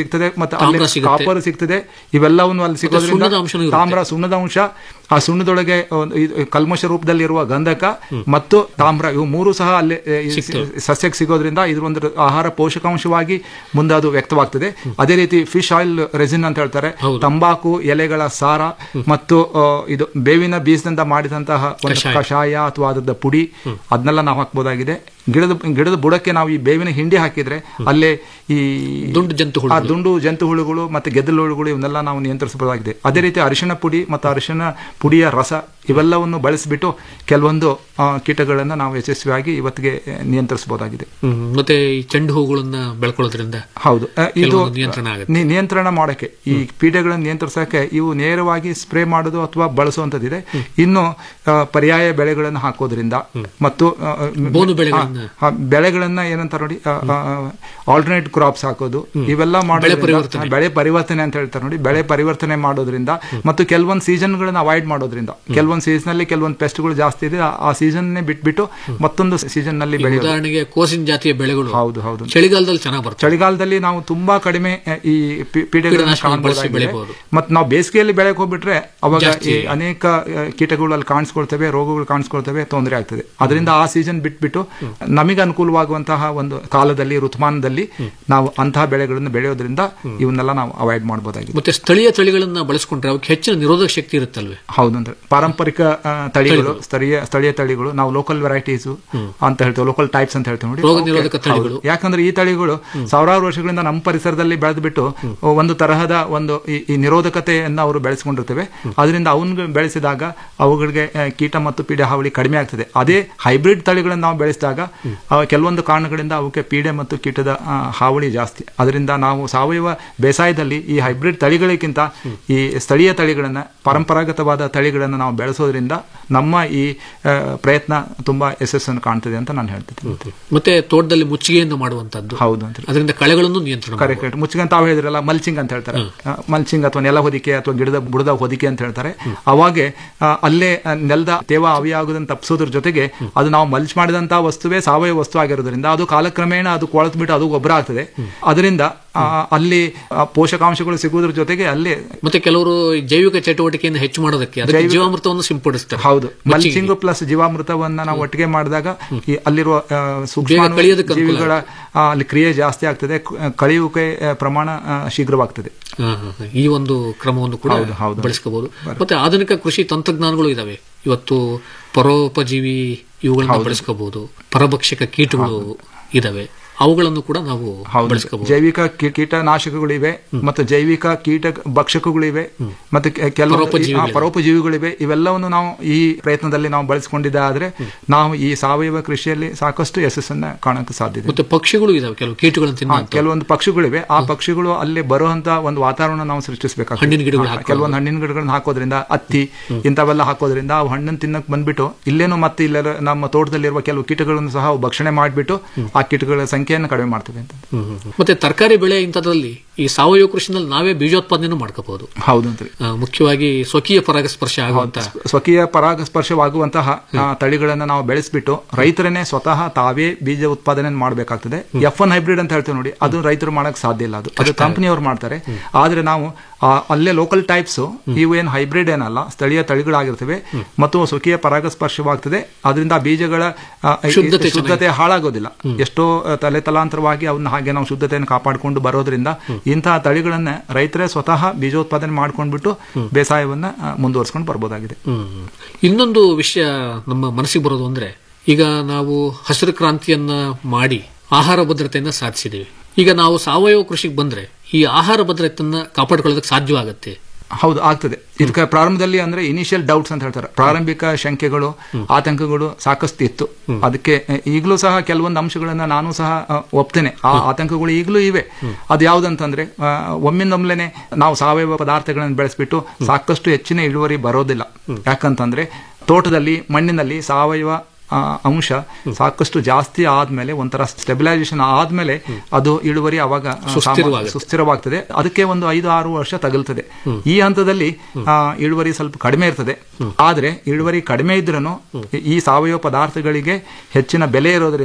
ಮತ್ತೆ ತಾಮ್ರ ಅಲ್ಲಿ ಸಿಗುತ್ತೆ. ಕಾಪರ್ ಸಿಗ್ತದೆ ಇವೆಲ್ಲವನ್ನು ಅಲ್ಲಿ ಸುಣ್ಣದ ಸಿಗೋದ್ರಿಂದ ಅಂಶನೂ ಇರುತ್ತೆ. ತಾಮ್ರ ಸುಣ್ಣದ ಅಂಶ ಆ ಸುಣ್ಣದೊಳಗೆ ಒಂದು ಇದು ಕಲ್ಮಶ ರೂಪದಲ್ಲಿರುವ ಗಂಧಕ ಮತ್ತು ತಾಮ್ರ ಇವು ಮೂರು ಸಹ ಅಲ್ಲಿ ಎ, ಈ ಸಿಗ್ತವೆ. ಸಸ್ಯಕ್ಕೆ ಸಿಗೋದ್ರಿಂದ ಇದ್ರ ಒಂದು ಆಹಾರ ಪೋಷಕಾಂಶವಾಗಿ ಮುಂದೆ ಅದು ವ್ಯಕ್ತವಾಗ್ತದೆ ಅದೇ ರೀತಿ ಫಿಶ್ ಆಯಿಲ್ ರೆಸಿನ್ ಅಂತ ಹೇಳ್ತಾರೆ ತಂಬಾಕು ಎಲೆಗಳ ಸಾರ ಮತ್ತು ಆ, ಇದು ಬೇವಿನ ಬೀಜದಿಂದ ಮಾಡಿದಂತಹ ಒಂದು ಕಷಾಯ. ಕಷಾಯ ಅಥವಾ ಅದರದ ಪುಡಿ ಅದನ್ನೆಲ್ಲ ನಾವು ಹಾಕ್ಬೋದಾಗಿದೆ ಗಿಡದ ಗಿಡದ ಬುಡಕ್ಕೆ ನಾವು ಈ ಬೇವಿನ ಹಿಂಡಿ ಹಾಕಿದ್ರೆ ಅಲ್ಲೇ ಈ ದುಂಡು ಜಂತು ಆ ಹುಳುಗಳು. ದುಂಡು ಜಂತು ಹುಳುಗಳು ಮತ್ತೆ ಗೆದ್ದಲು ಹುಳುಗಳು ಇವನ್ನೆಲ್ಲ ನಾವು ನಿಯಂತ್ರಿಸಬಹುದಾಗಿದೆ ಅದೇ ರೀತಿ ಅರಿಶಿಣ ಪುಡಿ ಮತ್ತು ಅರಿಶಿಣ ಪುಡಿಯ ರಸ ಇವೆಲ್ಲವನ್ನು ಬಳಸಿಬಿಟ್ಟು ಕೆಲವೊಂದು ಆ, ಕೀಟಗಳನ್ನ ನಾವು ಯಶಸ್ವಿಯಾಗಿ ಇವತ್ತಿಗೆ ನಿಯಂತ್ರಿಸಬಹುದಾಗಿದೆ ಹ್ಮ್. ಮತ್ತೆ ಈ ಚೆಂಡು ಹೂಗಳನ್ನ ಬೆಳ್ಕೊಳ್ಳೋದ್ರಿಂದ ಹೌದು ಅ, ಇದು ಕೆಲವೊಂದು ನಿಯಂತ್ರಣ ಆಗುತ್ತೆ ನಿ- ನಿಯಂತ್ರಣ ಮಾಡಕ್ಕೆ ಈ ಪೀಡೆಗಳನ್ನು ನಿಯಂತ್ರಿಸಕ್ಕೆ ಇವು ನೇರವಾಗಿ ಸ್ಪ್ರೇ ಮಾಡೋದು ಅಥವಾ ಬಳಸುವಂತದ್ದಿದೆ ಇನ್ನು ಆ, ಪರ್ಯಾಯ ಬೆಳೆಗಳನ್ನು ಹಾಕೋದ್ರಿಂದ ಮತ್ತು ಆ, ಬೋನು ಬೆಳೆಗಳನ್ನ. ಆ, ಆ, ಬೆಳೆಗಳನ್ನ ಏನಂತ ನೋಡಿ ಆಲ್ಟರ್ನೇಟ್ ಕ್ರಾಪ್ಸ್ ಹಾಕೋದು ಇವೆಲ್ಲ ಮಾಡೋದ್ರಿಂದ ಪರಿವರ್ತನೆ. ಬೆಳೆ ಪರಿವರ್ತನೆ ಅಂತ ಹೇಳ್ತಾರೆ ನೋಡಿ ಬೆಳೆ ಪರಿವರ್ತನೆ ಮಾಡೋದ್ರಿಂದ ಮತ್ತು ಕೆಲವೊಂದು ಸೀಸನ್ ಗಳನ್ನ ಅವಾಯ್ಡ್ ಮಾಡೋದ್ರಿಂದ ಕೆಲವೊಂದು ಸೀಸನ್ ಅಲ್ಲಿ ಕೆಲವೊಂದು ಪೆಸ್ಟ್ಗಳು ಜಾಸ್ತಿ ಇದೆ ಆ- ಆ ಸೀಸನ್ ಬಿಟ್ಬಿಟ್ಟು ಮತ್ತೊಂದು ಸೀಸನ್ ನಲ್ಲಿ ಈ ಬೆಳೆಯೋದು ಉದಾಹರಣೆಗೆ ಕೋಸಿನ ಜಾತಿಯ ಬೆಳೆಗಳು ಹೌದು ಹೌದು ಚಳಿಗಾಲದಲ್ಲಿ ಚೆನ್ನಾಗಿ ಬರ್ತವೆ ಚಳಿಗಾಲದಲ್ಲಿ ನಾವು ತುಂಬಾ ಕಡಿಮೆ ಅ, ಈ ಪಿ- ಪೀಡೆಗಳನ್ನ ಕೀಟನಾಶಕಗಳನ್ನ ಬಳಸಿ ಕಾಣಬಹುದಾಗಿದೆ ಬೆಳಿಬಹುದು. ಮತ್ತೆ ನಾವು ಬೇಸಿಗೆಯಲ್ಲಿ ಬೆಳೆಗೆ ಹೋಗ್ಬಿಟ್ರೆ ಅವಾಗ ಜಾಸ್ತಿ. ಈ ಅನೇಕ ಅ, ಕೀಟಗಳು ಅಲ್ಲಿ ಕಾಣಿಸ್ಕೊಳ್ತವೆ ರೋಗಗಳು ಕಾಣಿಸ್ಕೊಳ್ತವೆ ತೊಂದರೆ ಆಗ್ತದೆ ಅದರಿಂದ ಆ ಸೀಸನ್ ಬಿಟ್ಬಿಟ್ಟು ನಮಗೆ ಅನುಕೂಲವಾಗುವಂತಹ ಒಂದು ಕಾಲದಲ್ಲಿ ಋತುಮಾನದಲ್ಲಿ ನಾವು ಅಂತಹ ಬೆಳೆಗಳನ್ನು ಬೆಳೆಯೋದ್ರಿಂದ ಇವನ್ನೆಲ್ಲ ನಾವು ಅವಾಯ್ಡ್ ಮಾಡಬಹುದಾಗಿದೆ ಮತ್ತೆ ಸ್ಥಳೀಯ ತಳಿಗಳನ್ನ ಬಳಸ್ಕೊಂಡ್ರೆ ಅವಕ್ಕೆ ಹೆಚ್ಚಿನ ನಿರೋಧಕ ಶಕ್ತಿ ಇರುತ್ತಲ್ವೇ ಹೌದು ಅಂದ್ರೆ ಪಾರಂಪರಿಕ ಆ, ತಳಿಗಳು ಸ್ಥಳೀಯ ಸ್ಥಳೀಯ ತಳಿಗಳು ನಾವು ಲೋಕಲ್ ವೆರೈಟೀಸ್ ಅಂತ ಹೇಳ್ತೇವೆ ಲೋಕಲ್ ಟೈಪ್ಸ್ ಅಂತ ಹೇಳ್ತೇವೆ ನೋಡಿ ರೋಗ ಅವಕ್ಕೆ- ನಿರೋಧಕ ತಳಿಗಳು. ಹೌದು. ಯಾಕಂದ್ರೆ ಈ ತಳಿಗಳು ಸಾವಿರಾರು ವರ್ಷಗಳಿಂದ ನಮ್ಮ ಪರಿಸರದಲ್ಲಿ ಬೆಳೆದು ಬಿಟ್ಟು ಒಂದು ತರಹದ ಒಂದು ಈ- ಈ ನಿರೋಧಕತೆಯನ್ನು ಅವರು ಬೆಳೆಸ್ಕೊಂಡಿರ್ತೇವೆ ಅದರಿಂದ ಅವನ್ನ ಬೆಳೆಸಿದಾಗ ಅವುಗಳಿಗೆ ಆ, ಕೀಟ ಮತ್ತು ಪೀಡೆ ಹಾವಳಿ ಕಡಿಮೆ ಆಗ್ತದೆ ಅದೇ ಹೈಬ್ರಿಡ್ ತಳಿಗಳನ್ನು ನಾವು ಬೆಳೆಸಿದಾಗ ಆ, ಕೆಲವೊಂದು ಕಾರಣಗಳಿಂದ ಅವಕ್ಕೆ ಪೀಡೆ ಮತ್ತು ಕೀಟದ ಆ, ಹಾವಳಿ ಜಾಸ್ತಿ ಅದರಿಂದ ನಾವು ಸಾವಯವ ಬೇಸಾಯದಲ್ಲಿ ಈ ಹೈಬ್ರಿಡ್ ತಳಿಗಳಿಗಿಂತ ಈ ಸ್ಥಳೀಯ ತಳಿಗಳನ್ನ ಪರಂಪರಾಗತವಾದ ತಳಿಗಳನ್ನು ನಾವು ಬೆಳೆಸೋದ್ರಿಂದ ನಮ್ಮ ಈ ಆ, ಪ್ರಯತ್ನ ತುಂಬಾ ಯಶಸ್ಸನ್ನು ಕಾಣ್ತದೆ ಅಂತ ನಾನು ಹೇಳ್ತಿದ್ದೀನಿ ಮತ್ತೆ ತೋಟದಲ್ಲಿ ಮುಚ್ಚಿಗೆಯನ್ನು ಮಾಡುವಂತದ್ದು ಹೌದು ಅಂತ ಅದರಿಂದ ಕಳೆಗಳನ್ನು ನಿಯಂತ್ರಣ ಕರೆಕ್ಟ್ ಕರೆಕ್ಟ್ ಮುಚ್ಚಿಗೆ ತಾವು ಹೇಳಿದ್ರಲ್ಲ ಮಲ್ಚಿಂಗ್ ಅಂತ ಹೇಳ್ತಾರೆ ಮಲ್ಚಿಂಗ್ ಅಥವಾ ನೆಲ ಹೊದಿಕೆ ಅಥವಾ ಗಿಡದ ಬುಡದ ಹೊದಿಕೆ ಅಂತ ಹೇಳ್ತಾರೆ ಅವಾಗೆ ಆ, ಅಲ್ಲೇ ಆ, ನೆಲದ ತೇವ ಆವಿಯಾಗುವುದನ್ನು ತಪ್ಪಿಸೋದ್ರ ಜೊತೆಗೆ ಅದು ನಾವು ಮಲ್ಚ್ ಮಾಡಿದಂತಹ ವಸ್ತುವೇ ಸಾವಯವ ವಸ್ತು ಆಗಿರೋದ್ರಿಂದ ಅದು ಕಾಲಕ್ರಮೇಣ ಅದು ಕೊಳತು ಬಿಟ್ಟು ಅದು ಗೊಬ್ಬರ ಆಗ್ತದೆ ಅದರಿಂದ ಆ, ಅಲ್ಲಿ ಆ, ಪೋಷಕಾಂಶಗಳು ಸಿಗುವುದ್ರ ಜೊತೆಗೆ ಅಲ್ಲಿ ಮತ್ತೆ ಕೆಲವರು ಈ ಜೈವಿಕ ಚಟುವಟಿಕೆಯನ್ನು ಹೆಚ್ಚು ಮಾಡೋದಕ್ಕೆ ಅದಕ್ಕೆ ಜೈವಿಕ- ಜೀವಾಮೃತವನ್ನು ಸಿಂಪಡಿಸ್ತಾರೆ ಹೌದು ಮುಚ್ಚಿಗೆಗೆ. ಮಲ್ಚಿಂಗ್ ಪ್ಲಸ್ ಜೀವಾಮೃತವನ್ನ ನಾವು ಒಟ್ಟಿಗೆ ಮಾಡಿದಾಗ ಈ ಅಲ್ಲಿರುವ ಆ, ಬೇಗ ಸೂಕ್ಷ್ಮಾಣು ಕಳಿಯೋದಕ್ಕೆ ಅನುಕೂಲ ಜೀವಿಗಳ ಆ, ಅಲ್ಲಿ ಕ್ರಿಯೆ ಜಾಸ್ತಿ ಆಗ್ತದೆ ಕ- ಕಳೆಯುವಿಕೆ ಆ, ಪ್ರಮಾಣ ಆ, ಶೀಘ್ರವಾಗ್ತದೆ ಹಾ, ಹಾ, ಹಾ. ಈ ಒಂದು ಕ್ರಮವನ್ನು ಕೂಡ ಹೌದು, ಹೌದು. ಬಳಸ್ಕೋಬಹುದು ಮತ್ತೆ ಆಧುನಿಕ ಕೃಷಿ ತಂತ್ರಜ್ಞಾನಗಳು ಇದಾವೆ ಇವತ್ತು ಪರೋಪಜೀವಿ ಇವುಗಳನ್ನ ಬಳಸ್ಕೋಬಹುದು ಪರಭಕ್ಷಕ ಕೀಟಗಳು ಇದಾವೆ ಅವುಗಳನ್ನು ಕೂಡ ನಾವು ಹೌದು ಬಳಸ್ಕೋಬಹುದು ಜೈವಿಕ ಕೀ- ಕೀಟನಾಶಕಗಳಿವೆ ಮತ್ತು ಜೈವಿಕ ಕೀಟ ಭಕ್ಷಕಗಳಿವೆ ಮತ್ತೆ ಕೆ- ಕೆಲವು ಪರೋಪಜೀವಿಗಳಿವೆ. ಆ, ಪರೋಪಜೀವಿಗಳಿವೆ ಇವೆಲ್ಲವನ್ನು ನಾವು ಈ ಪ್ರಯತ್ನದಲ್ಲಿ ನಾವು ಬಳಸಿಕೊಂಡಿದ್ದಾದ್ರೆ ನಾವು ಈ ಸಾವಯವ ಕೃಷಿಯಲ್ಲಿ ಸಾಕಷ್ಟು ಯಶಸ್ಸನ್ನ ಕಾಣಕ್ಕೆ ಸಾಧ್ಯ ಇದೆ ಮತ್ತೆ ಪಕ್ಷಿಗಳು ಇದಾವೆ ಕೆಲವು ಕೀಟಗಳನ್ನು ಹಾ, ತಿನ್ನುವಂತ ಕೆಲವೊಂದು ಪಕ್ಷಿಗಳಿವೆ ಆ ಪಕ್ಷಿಗಳು ಅಲ್ಲಿ ಬರುವಂತ ಒಂದು ವಾತಾವರಣ ನಾವು ಸೃಷ್ಟಿಸಬೇಕಾಗ್ತದೆ ಹಣ್ಣಿನ ಗಿಡಗಳು ಹಾ, ಹಾಕೋದು. ಕೆಲವೊಂದು ಹಣ್ಣಿನ ಗಿಡಗಳನ್ನ ಹಾಕೋದ್ರಿಂದ ಹತ್ತಿ ಇಂಥವೆಲ್ಲ ಹಾಕೋದ್ರಿಂದ ಅವು ಹಣ್ಣನ್ನು ತಿನ್ನಕ್ ಬಂದ್ಬಿಟ್ಟು ಇಲ್ಲೇನೋ ಮತ್ತೆ ಇಲ್ಲೆಲ್ಲ ನಮ್ಮ ತೋಟದಲ್ಲಿರುವ ಕೆಲವು ಕೀಟಗಳನ್ನು ಸಹ ಅವು ಭಕ್ಷಣೆ ಮಾಡಿಬಿಟ್ಟು ಆ ಕೀಟಗಳ ಸಂಖ್ಯೆಯನ್ನು ಕಡಿಮೆ ಮಾಡ್ತವೆ ಅಂತ ಹ್ಮ್, ಹ್ಮ್, ಹ್ಮ್. ಮತ್ತೆ ತರಕಾರಿ ಬೆಳೆ ಇಂಥದ್ರಲ್ಲಿ ಈ ಸಾವಯವ ಕೃಷಿನಲ್ಲಿ ನಾವೇ ಬೀಜೋತ್ಪಾದನೆ ಮಾಡ್ಕೋಬಹುದು ಹೌದು ಅಂತ ಮುಖ್ಯವಾಗಿ ಸ್ವಕೀಯ ಪರಾಗಸ್ಪರ್ಶ ಆಗುವಂತ ಸ್ವಕೀಯ ಪರಾಗಸ್ಪರ್ಶವಾಗುವಂತಹ ಆ, ತಳಿಗಳನ್ನ ನಾವು ಬೆಳೆಸ್ಬಿಟ್ಟು ರೈತರನ್ನೇ ಸ್ವತಃ ತಾವೇ ಬೀಜ ಉತ್ಪಾದನೆ ಮಾಡಬೇಕಾಗ್ತದೆ ಎಫ್ ಒನ್ ಹೈಬ್ರಿಡ್ ಅಂತ ಹೇಳ್ತೀವಿ ನೋಡಿ ಅದು ರೈತರು ಮಾಡಕ್ ಸಾಧ್ಯ ಇಲ್ಲ ಅದು ಅದು ಕಂಪನಿಯವರು ಮಾಡ್ತಾರೆ ಆದ್ರೆ ನಾವು ಆ, ಅಲ್ಲೇ ಲೋಕಲ್ ಟೈಪ್ಸ್ ಇವು ಏನು ಹೈಬ್ರಿಡ್ ಏನಲ್ಲ ಸ್ಥಳೀಯ ತಳಿಗಳಾಗಿರ್ತವೆ ಮತ್ತು ಸ್ವಕೀಯ ಪರಾಗಸ್ಪರ್ಶವಾಗ್ತದೆ ಅದರಿಂದ ಬೀಜಗಳ ಆ, ಈ- ಶುದ್ಧತೆ ಶುದ್ಧತೆ ಹಾಳಾಗೋದಿಲ್ಲ ಎಷ್ಟೋ ಆ, ತಲೆ ತಲಾಂತರವಾಗಿ ಅವನ್ನ ಹಾಗೆ ನಾವು ಶುದ್ಧತೆಯನ್ನು ಕಾಪಾಡಿಕೊಂಡು ಬರೋದ್ರಿಂದ ಇಂತಹ ತಳಿಗಳನ್ನ ರೈತರೇ ಸ್ವತಃ ಬೀಜೋತ್ಪಾದನೆ ಮಾಡ್ಕೊಂಡ್ಬಿಟ್ಟು ಬೇಸಾಯವನ್ನ ಆ, ಮುಂದುವರ್ಸ್ಕೊಂಡು ಬರ್ಬೋದಾಗಿದೆ ಹ್ಮ್. ಇನ್ನೊಂದು ವಿಷಯ ನಮ್ಮ ಮನಸ್ಸಿಗೆ ಬರೋದು ಅಂದ್ರೆ ಈಗ ನಾವು ಹಸಿರು ಕ್ರಾಂತಿಯನ್ನ ಮಾಡಿ ಆಹಾರ ಭದ್ರತೆಯನ್ನ ಸಾಧಿಸಿದ್ದೇವೆ ಈಗ ನಾವು ಸಾವಯವ ಕೃಷಿಗೆ ಬಂದ್ರೆ ಈ ಆಹಾರ ಭದ್ರತೆಯನ್ನ ಕಾಪಾಡ್ಕೊಳ್ಳೋದಕ್ಕೆ ಸಾಧ್ಯವಾಗುತ್ತೆ ಹೌದು ಆಗ್ತದೆ ಇದಕ್ಕೆ ಪ್ರಾರಂಭದಲ್ಲಿ ಅಂದ್ರೆ ಇನಿಷಿಯಲ್ ಡೌಟ್ಸ್ ಅಂತ ಹೇಳ್ತಾರೆ ಪ್ರಾರಂಭಿಕ ಶಂಕೆಗಳು ಆತಂಕಗಳು ಸಾಕಷ್ಟು ಇತ್ತು ಅದಕ್ಕೆ ಅ, ಈಗಲೂ ಸಹ ಕೆಲವೊಂದು ಅಂಶಗಳನ್ನ ನಾನು ಸಹ ಅ, ಒಪ್ತೇನೆ ಆ ಆತಂಕಗಳು ಈಗಲೂ ಇವೆ ಅದು ಯಾವ್ದಂತಂದ್ರೆ ಆ, ಒಮ್ಮಿಂದೊಮ್ಲೆನೆ ನಾವು ಸಾವಯವ ಪದಾರ್ಥಗಳನ್ನು ಬೆಳೆಸ್ಬಿಟ್ಟು ಸಾಕಷ್ಟು ಹೆಚ್ಚಿನ ಇಳುವರಿ ಬರೋದಿಲ್ಲ ಯಾಕಂತಂದ್ರೆ ತೋಟದಲ್ಲಿ ಮಣ್ಣಿನಲ್ಲಿ ಸಾವಯವ ಆ, ಅಂಶ ಸಾಕಷ್ಟು ಜಾಸ್ತಿ ಆದ್ಮೇಲೆ ಒಂಥರ ಸ್ಟೆಬಿಲೈಸೇಷನ್ ಆದ್ಮೇಲೆ ಅದು ಇಳುವರಿ ಅವಾಗ ಆ, ಸಾಮಾ- ಸುಸ್ಥಿರವಾಗುತ್ತೆ. ಸುಸ್ಥಿರವಾಗ್ತದೆ ಅದಕ್ಕೆ ಒಂದು ಐದು ಆರು ವರ್ಷ ತಗಲ್ತದೆ ಈ ಹಂತದಲ್ಲಿ ಆ, ಇಳುವರಿ ಸ್ವಲ್ಪ ಕಡಿಮೆ ಇರ್ತದೆ ಆದ್ರೆ ಇಳುವರಿ ಕಡಿಮೆ ಇದ್ರೂ ಈ ಸಾವಯವ ಪದಾರ್ಥಗಳಿಗೆ ಹೆಚ್ಚಿನ ಬೆಲೆ ಇರೋದ್ರಿಂದ